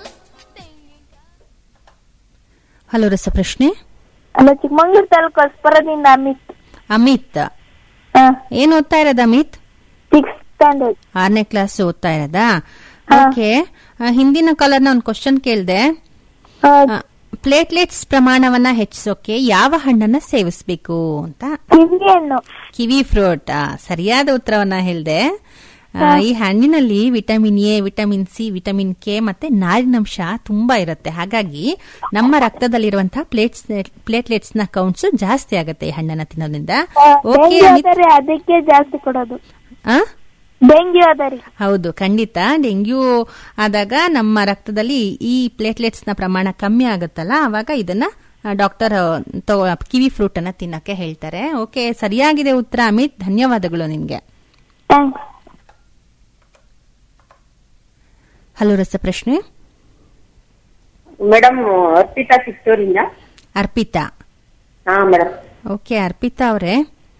ಹಲೋ ರಸಪ್ರಶ್ನೆ ಅಲ್ಲ ಚಿಕ್ಕಮಂಗ್ಳೂರು ತಾಲೂಕು ಹೊಸಪುರದಿಂದ ಅಮಿತ್ ಅಮಿತ್ ಏನ್ ಓದ್ತಾ ಇರೋದು ಅಮಿತ್ ಸಿಕ್ಸ್ ಸ್ಟ್ಯಾಂಡರ್ಡ್ ಆರನೇ ಕ್ಲಾಸ್ ಓದ್ತಾ ಇರೋದಾ ಓಕೆ ಹಿಂದಿನ ಕಾಲರ್ನ ಒಂದು ಕ್ವಶನ್ ಕೇಳಿದೆ ಪ್ಲೇಟ್ಲೆಟ್ಸ್ ಪ್ರಮಾಣವನ್ನ ಹೆಚ್ಚಿಸೋಕೆ ಯಾವ ಹಣ್ಣನ್ನ ಸೇವಿಸಬೇಕು ಅಂತ ಕಿವಿ ಹಣ್ಣು ಕಿವಿ ಫ್ರೂಟ್ ಸರಿಯಾದ ಉತ್ತರವನ್ನ ಹೇಳಿದೆ ಈ ಹಣ್ಣಿನಲ್ಲಿ vitamin A vitamin C vitamin K ಮತ್ತೆ ನಾರಿನಂಶ ತುಂಬಾ ಇರುತ್ತೆ ಹಾಗಾಗಿ ನಮ್ಮ ರಕ್ತದಲ್ಲಿರುವಂತಹ ಪ್ಲೇಟ್ಸ್ ಪ್ಲೇಟ್ಲೆಟ್ಸ್ ನ ಕೌಂಟ್ಸ್ ಜಾಸ್ತಿ ಆಗುತ್ತೆ ಈ ಹಣ್ಣನ್ನ ತಿನ್ನೋದ್ರಿಂದ ಓಕೆ ಡೆಂಗ್ಯೂ ಅಮಿತ್ ಆದರೆ ಅದಕ್ಕೆ ಜಾಸ್ತಿ ಕೊಡೋದು ಆ? ಡೆಂಗ್ಯೂ ಆದರೆ ಹೌದು ಖಂಡಿತ ಡೆಂಗ್ಯೂ ಆದಾಗ ನಮ್ಮ ರಕ್ತದಲ್ಲಿ ಈ ಪ್ಲೇಟ್ಲೆಟ್ಸ್ ನ ಪ್ರಮಾಣ ಕಮ್ಮಿ ಆಗುತ್ತಲ್ಲ ಅವಾಗ ಇದನ್ನ ಡಾಕ್ಟರ್ ಕಿವಿ ಫ್ರೂಟ್ ಅನ್ನ ತಿನ್ನಕ್ಕೆ ಹೇಳ್ತಾರೆ ಓಕೆ ಸರಿಯಾಗಿದೆ ಉತ್ತರ ಅಮಿತ್ ಧನ್ಯವಾದಗಳು ನಿಮ್ಗೆ ಹಲೋ ರಸಪ್ರಶ್ನೆ ಮೇಡಮ್ ಅರ್ಪಿತಾ ಚಿತ್ತೂರಿಂದ ಅರ್ಪಿತಾ ಹಾ ಮೇಡಮ್ ಓಕೆ ಅರ್ಪಿತಾ ಅವರೇ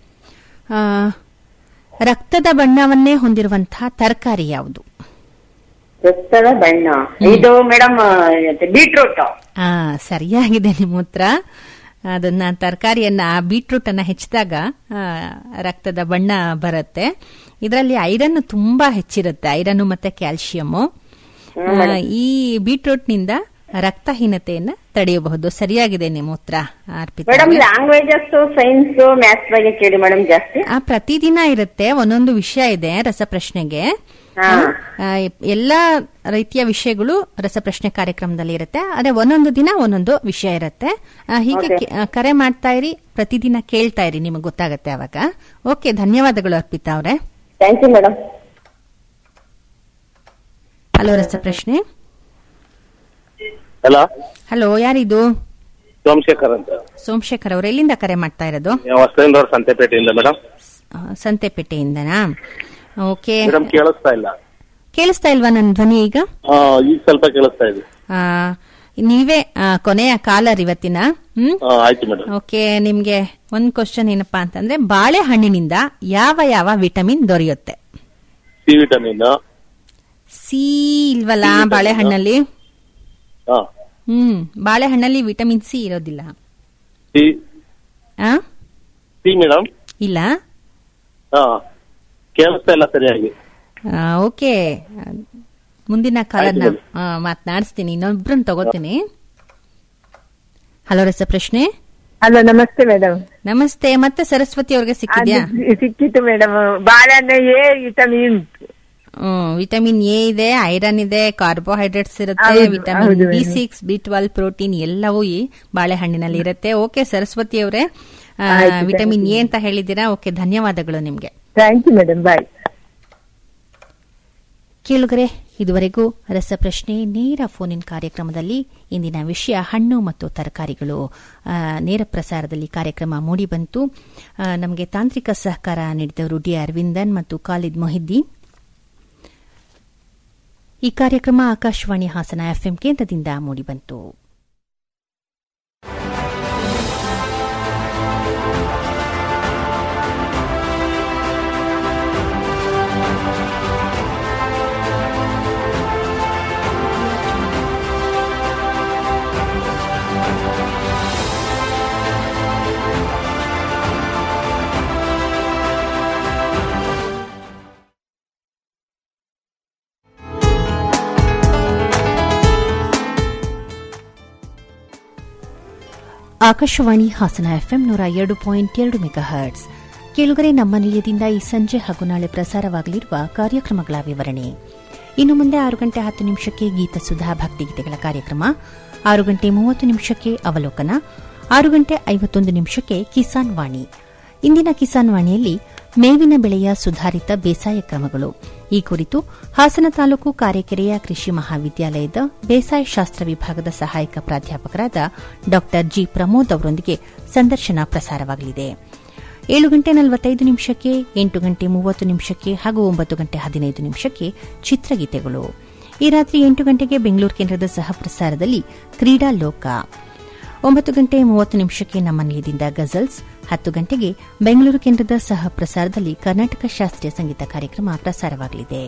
ರಕ್ತದ ಬಣ್ಣವನ್ನೇ ಹೊಂದಿರುವಂತಹ ತರಕಾರಿ ಯಾವುದು ರಕ್ತದ ಬಣ್ಣ ಇದು ಮೇಡಮ್ ಬೀಟ್ರೂಟ್ ಆ ಸರಿಯಾಗಿದೆ ನಿಮ್ಮ ಉತ್ತರ ಅದನ್ನ ತರಕಾರಿಯನ್ನ ಬೀಟ್ರೂಟ್ ಅನ್ನ ಹೆಚ್ಚಿದಾಗ ಆ, ರಕ್ತದ ಬಣ್ಣ ಬರುತ್ತೆ ಇದರಲ್ಲಿ ಐರನ್ ತುಂಬಾ ಹೆಚ್ಚಿರುತ್ತೆ ಐರನ್ ಮತ್ತೆ ಕ್ಯಾಲ್ಸಿಯಂ ಈ ಬೀಟ್ರೂಟ್ ನಿಂದ ರಕ್ತಹೀನತೆಯನ್ನ ತಡೆಯಬಹುದು ಸರಿಯಾಗಿದೆ ನಿಮ್ಮ ಉತ್ತರ ಅರ್ಪಿತಾ ಮೇಡಮ್ ಅವರೇ. ಲ್ಯಾಂಗ್ವೇಜಸ್ ಸೈನ್ಸ್ ಮ್ಯಾಥ್ಸ್ ಬಗ್ಗೆ ಕೇಳಿ ಮೇಡಮ್ ಜಾಸ್ತಿ ಆ ಪ್ರತಿದಿನ ಇರುತ್ತೆ ಒಂದೊಂದು ವಿಷಯ ಇದೆ ರಸಪ್ರಶ್ನೆಗೆ ಹಾ. ಆ, ಎಲ್ಲಾ ರೀತಿಯ ವಿಷಯಗಳು ರಸಪ್ರಶ್ನೆ ಕಾರ್ಯಕ್ರಮದಲ್ಲಿ ಇರುತ್ತೆ ಆದ್ರೆ ಒಂದೊಂದು ದಿನ ಒಂದೊಂದು ವಿಷಯ ಇರುತ್ತೆ ಆ, ಹೀಗೆ Okay. ಕೆ- ಆ, ಕರೆ ಮಾಡ್ತಾ ಇರಿ ಪ್ರತಿದಿನ ಕೇಳ್ತಾ ಇರಿ ನಿಮಗೆ ಗೊತ್ತಾಗತ್ತೆ ಅವಾಗ ಓಕೆ ಧನ್ಯವಾದಗಳು ಅರ್ಪಿತಾ ಅವರೇ ಥ್ಯಾಂಕ್ ಯು ಮೇಡಮ್ ಹಲೋ ರಸಪ್ರಶ್ನೆ ಹಲೋ ಹಲೋ ಯಾರಿದು ಸೋಮಶೇಖರ್ ಅಂತ ಸೋಮಶೇಖರ್ ಅವರು ಎಲ್ಲಿಂದ ಕರೆ ಮಾಡ್ತಾ ಇರೋದು ಹೊಸದಿಂದವ್ರ ಸಂತೆಪೇಟೆಯಿಂದ ಮೇಡಮ್ ಆ, ಸಂತೆಪೇಟೆಯಿಂದನಾ ಓಕೆ ಮೇಡಮ್ ಕೇಳಿಸ್ತಾ ಇಲ್ಲ ಕೇಳಿಸ್ತಾ ಇಲ್ವಾ ನನ್ನ ಧ್ವನಿ ಈಗ ಆ, ಈಗ ಸ್ವಲ್ಪ ಕೇಳಿಸ್ತಾ ಇದೆ ಆ, ನೀವೇ ಆ, ಕೊನೆಯ ಕಾಲರ್ ಇವತ್ತಿನ ಹ್ಮ್ ಆ, ಆಯ್ತು ಮೇಡಮ್ ಓಕೆ ನಿಮ್ಗೆ ಒಂದ್ ಕ್ವಶನ್ ಏನಪ್ಪಾ ಅಂತಂದ್ರೆ ಬಾಳೆಹಣ್ಣಿನಿಂದ ಯಾವ ಯಾವ ವಿಟಮಿನ್ ದೊರೆಯುತ್ತೆ ಸಿ ವಿಟಮಿನ್ ಸಿ ಇಲ್ವಲ್ಲ ಬಾಳೆಹಣ್ಣಲ್ಲಿ ಹಾ ಹ್ಮ್ ಬಾಳೆಹಣ್ಣಲ್ಲಿ ವಿಟಮಿನ್ ಸಿ ಇರೋದಿಲ್ಲ ಸಿ ಆ ಸಿ ಮೇಡಮ್ ಇಲ್ಲ ಹಾ ಕೇಳಿಸ್ತಾ ಇಲ್ಲ ಸರಿಯಾಗಿ ಆ, ಓಕೆ ಆ, ಮುಂದಿನ ಕಾಲರ್ನ ಮಾತನಾಡಿಸ್ತೀನಿ ಇನ್ನೊಬ್ರನ್ನ ತಗೋತೀನಿ ಹಲೋ ರಸಪ್ರಶ್ನೆ ಹಲೋ ನಮಸ್ತೆ ಮೇಡಮ್ ನಮಸ್ತೆ ಮತ್ತೆ ಸರಸ್ವತಿ ಅವ್ರಿಗೆ ಸಿಕ್ಕಿದ್ಯಾ ಸಿಕ್ಕಿತ್ತು ಮೇಡಮ್ ಬಾಳೆಹಣ್ಣು ಎ ವಿಟಮಿನ್ ಹ್ಮ್ ವಿಟಮಿನ್ ಎ ಇದೆ ಐರನ್ ಇದೆ ಕಾರ್ಬೋಹೈಡ್ರೇಟ್ಸ್ ಇರುತ್ತೆ ಹೌದು, ವಿಟಮಿನ್ ಹೌದು B madam. Six B twelve protein ಎಲ್ಲವೂ ಈ ಬಾಳೆಹಣ್ಣಿನಲ್ಲಿ ಇರುತ್ತೆ ಓಕೆ ಸರಸ್ವತಿ ಅವರೇ ಆಯ್ತು, ವಿಟಮಿನ್ thank ಎ you. ಅಂತ ಹೇಳಿದ್ದೀರಾ ಓಕೆ ಧನ್ಯವಾದಗಳು ನಿಮ್ಗೆ ಥ್ಯಾಂಕ್ ಯು ಮೇಡಮ್ ಬಾಯ್ ಕೇಳುಗರೆ ಇದುವರೆಗೂ ರಸಪ್ರಶ್ನೆ ನೇರ ಫೋನ್ ಇನ್ ಕಾರ್ಯಕ್ರಮದಲ್ಲಿ ಇಂದಿನ ವಿಷಯ ಹಣ್ಣು ಮತ್ತು ತರಕಾರಿಗಳು ಆ, ನೇರ ಪ್ರಸಾರದಲ್ಲಿ ಕಾರ್ಯಕ್ರಮ ಮೂಡಿಬಂತು ನಮಗೆ ತಾಂತ್ರಿಕ ಸಹಕಾರ ನೀಡಿದವರು ಡಿ ಅರವಿಂದನ್ ಮತ್ತು ಖಾಲಿದ್ ಮೊಹಿದ್ದೀನ್ ಈ ಕಾರ್ಯಕ್ರಮ ಆಕಾಶವಾಣಿ ಹಾಸನ ಎಫ್ಎಂ ಕೇಂದ್ರದಿಂದ ಮೂಡಿಬಂತು ಆಕಾಶವಾಣಿ ಹಾಸನ ಎಫ್ಎಂ ನೂರ ಎರಡು ಪಾಯಿಂಟ್ ಎರಡು ಮೆಗಾ ಹರ್ಟ್ಸ್ ಕೇಳುಗರೆ ನಮ್ಮ ನಿಲಯದಿಂದ ಈ ಸಂಜೆ ಹಾಗೂ ನಾಳೆ ಪ್ರಸಾರವಾಗಲಿರುವ ಕಾರ್ಯಕ್ರಮಗಳ ವಿವರಣೆ ಇನ್ನು ಮುಂದೆ ಆರು ಗಂಟೆ ಹತ್ತು ನಿಮಿಷಕ್ಕೆ ಗೀತ ಸುಧಾ ಭಕ್ತಿಗೀತೆಗಳ ಕಾರ್ಯಕ್ರಮ ಆರು ಗಂಟೆ ಮೂವತ್ತು ನಿಮಿಷಕ್ಕೆ ಅವಲೋಕನ ಆರು ಗಂಟೆ ಐವತ್ತೊಂದು ನಿಮಿಷಕ್ಕೆ ಕಿಸಾನ್ ವಾಣಿ ಇಂದಿನ ಕಿಸಾನ್ ವಾಣಿಯಲ್ಲಿ ಮೇವಿನ ಬೆಳೆಯ ಸುಧಾರಿತ ಬೇಸಾಯ ಕ್ರಮಗಳು ಈ ಕುರಿತು ಹಾಸನ ತಾಲೂಕು ಕಾರೆಕೆರೆಯ ಕೃಷಿ ಮಹಾವಿದ್ಯಾಲಯದ ಬೇಸಾಯ ಶಾಸ್ತ್ರ ವಿಭಾಗದ ಸಹಾಯಕ ಪ್ರಾಧ್ಯಾಪಕರಾದ ಡಾ ಜಿ ಪ್ರಮೋದ್ ಅವರೊಂದಿಗೆ ಸಂದರ್ಶನ ಪ್ರಸಾರವಾಗಲಿದೆ ಏಳು ಗಂಟೆ ನಲವತ್ತೈದು ನಿಮಿಷಕ್ಕೆ ಎಂಟು ಗಂಟೆ ಮೂವತ್ತು ನಿಮಿಷಕ್ಕೆ ಹಾಗೂ ಒಂಬತ್ತು ಗಂಟೆ ಹದಿನೈದು ನಿಮಿಷಕ್ಕೆ ಚಿತ್ರಗೀತೆಗಳು ಈ ರಾತ್ರಿ ಎಂಟು ಗಂಟೆಗೆ ಬೆಂಗಳೂರು ಕೇಂದ್ರದ ಸಹ ಪ್ರಸಾರದಲ್ಲಿ ಕ್ರೀಡಾ ಲೋಕ ಒಂಬತ್ತು ಗಂಟೆ ಮೂವತ್ತು ನಿಮಿಷಕ್ಕೆ ನಮ್ಮ ನಿಲಯದಿಂದ ಗಜಲ್ಸ್ ಹತ್ತು ಗಂಟೆಗೆ ಬೆಂಗಳೂರು ಕೇಂದ್ರದ ಸಹ ಪ್ರಸಾರದಲ್ಲಿ ಕರ್ನಾಟಕ ಶಾಸ್ತ್ರೀಯ ಸಂಗೀತ ಕಾರ್ಯಕ್ರಮ ಪ್ರಸಾರವಾಗಲಿದೆ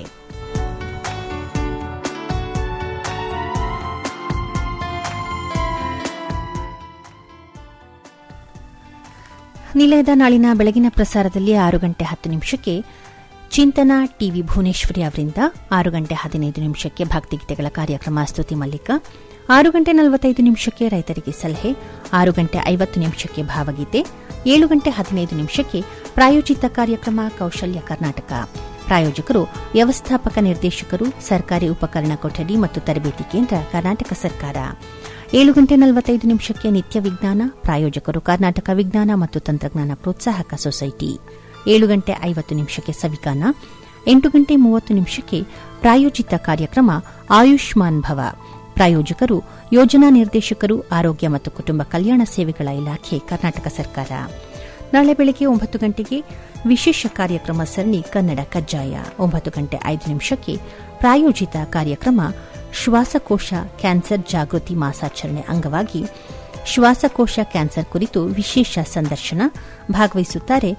ನಿಲಯದ ನಾಳಿನ ಬೆಳಗಿನ ಪ್ರಸಾರದಲ್ಲಿ ಆರು ಗಂಟೆ ಹತ್ತು ನಿಮಿಷಕ್ಕೆ ಚಿಂತನ ಟಿವಿ ಭುವನೇಶ್ವರಿ ಅವರಿಂದ ಆರು ಗಂಟೆ ಹದಿನೈದು ನಿಮಿಷಕ್ಕೆ ಭಕ್ತಿಗೀತೆಗಳ ಕಾರ್ಯಕ್ರಮ ಸ್ತುತಿ ಮಲ್ಲಿಕ ಆರು ಗಂಟೆ ನಲವತ್ತೈದು ನಿಮಿಷಕ್ಕೆ ರೈತರಿಗೆ ಸಲಹೆ ಆರು ಗಂಟೆ ಐವತ್ತು ನಿಮಿಷಕ್ಕೆ ಭಾವಗೀತೆ ಏಳು ಗಂಟೆ ಹದಿನೈದು ನಿಮಿಷಕ್ಕೆ ಪ್ರಾಯೋಜಿತ ಕಾರ್ಯಕ್ರಮ ಕೌಶಲ್ಯ ಕರ್ನಾಟಕ ಪ್ರಾಯೋಜಕರು ವ್ಯವಸ್ಥಾಪಕ ನಿರ್ದೇಶಕರು ಸರ್ಕಾರಿ ಉಪಕರಣ ಕೊಠಡಿ ಮತ್ತು ತರಬೇತಿ ಕೇಂದ್ರ ಕರ್ನಾಟಕ ಸರ್ಕಾರ ಏಳು ಗಂಟೆ ನಲವತ್ತೈದು ನಿಮಿಷಕ್ಕೆ ನಿತ್ಯ ವಿಜ್ಞಾನ ಪ್ರಾಯೋಜಕರು ಕರ್ನಾಟಕ ವಿಜ್ಞಾನ ಮತ್ತು ತಂತ್ರಜ್ಞಾನ ಪ್ರೋತ್ಸಾಹಕ ಸೊಸೈಟಿ ಏಳು ಗಂಟೆ ಐವತ್ತು ನಿಮಿಷಕ್ಕೆ ಸವಿಕಾನ ಎಂಟು ಗಂಟೆ ಮೂವತ್ತು ನಿಮಿಷಕ್ಕೆ ಪ್ರಾಯೋಜಿತ ಕಾರ್ಯಕ್ರಮ ಆಯುಷ್ಮಾನ್ ಭವ ಪ್ರಾಯೋಜಕರು ಯೋಜನಾ ನಿರ್ದೇಶಕರು ಆರೋಗ್ಯ ಮತ್ತು ಕುಟುಂಬ ಕಲ್ಯಾಣ ಸೇವೆಗಳ ಇಲಾಖೆ ಕರ್ನಾಟಕ ಸರ್ಕಾರ ನಾಳೆ ಬೆಳಗ್ಗೆ ಒಂಬತ್ತು ಗಂಟೆಗೆ ವಿಶೇಷ ಕಾರ್ಯಕ್ರಮ ಸರಣಿ ಕನ್ನಡ ಕಜ್ಜಾಯ ಒಂಬತ್ತು ಗಂಟೆ ಐದು ನಿಮಿಷಕ್ಕೆ ಪ್ರಾಯೋಜಿತ ಕಾರ್ಯಕ್ರಮ ಶ್ವಾಸಕೋಶ ಕ್ಯಾನ್ಸರ್ ಜಾಗೃತಿ ಮಾಸಾಚರಣೆ ಅಂಗವಾಗಿ ಶ್ವಾಸಕೋಶ ಕ್ಯಾನ್ಸರ್ ಕುರಿತು ವಿಶೇಷ ಸಂದರ್ಶನ ಭಾಗವಹಿಸುತ್ತಾರೆ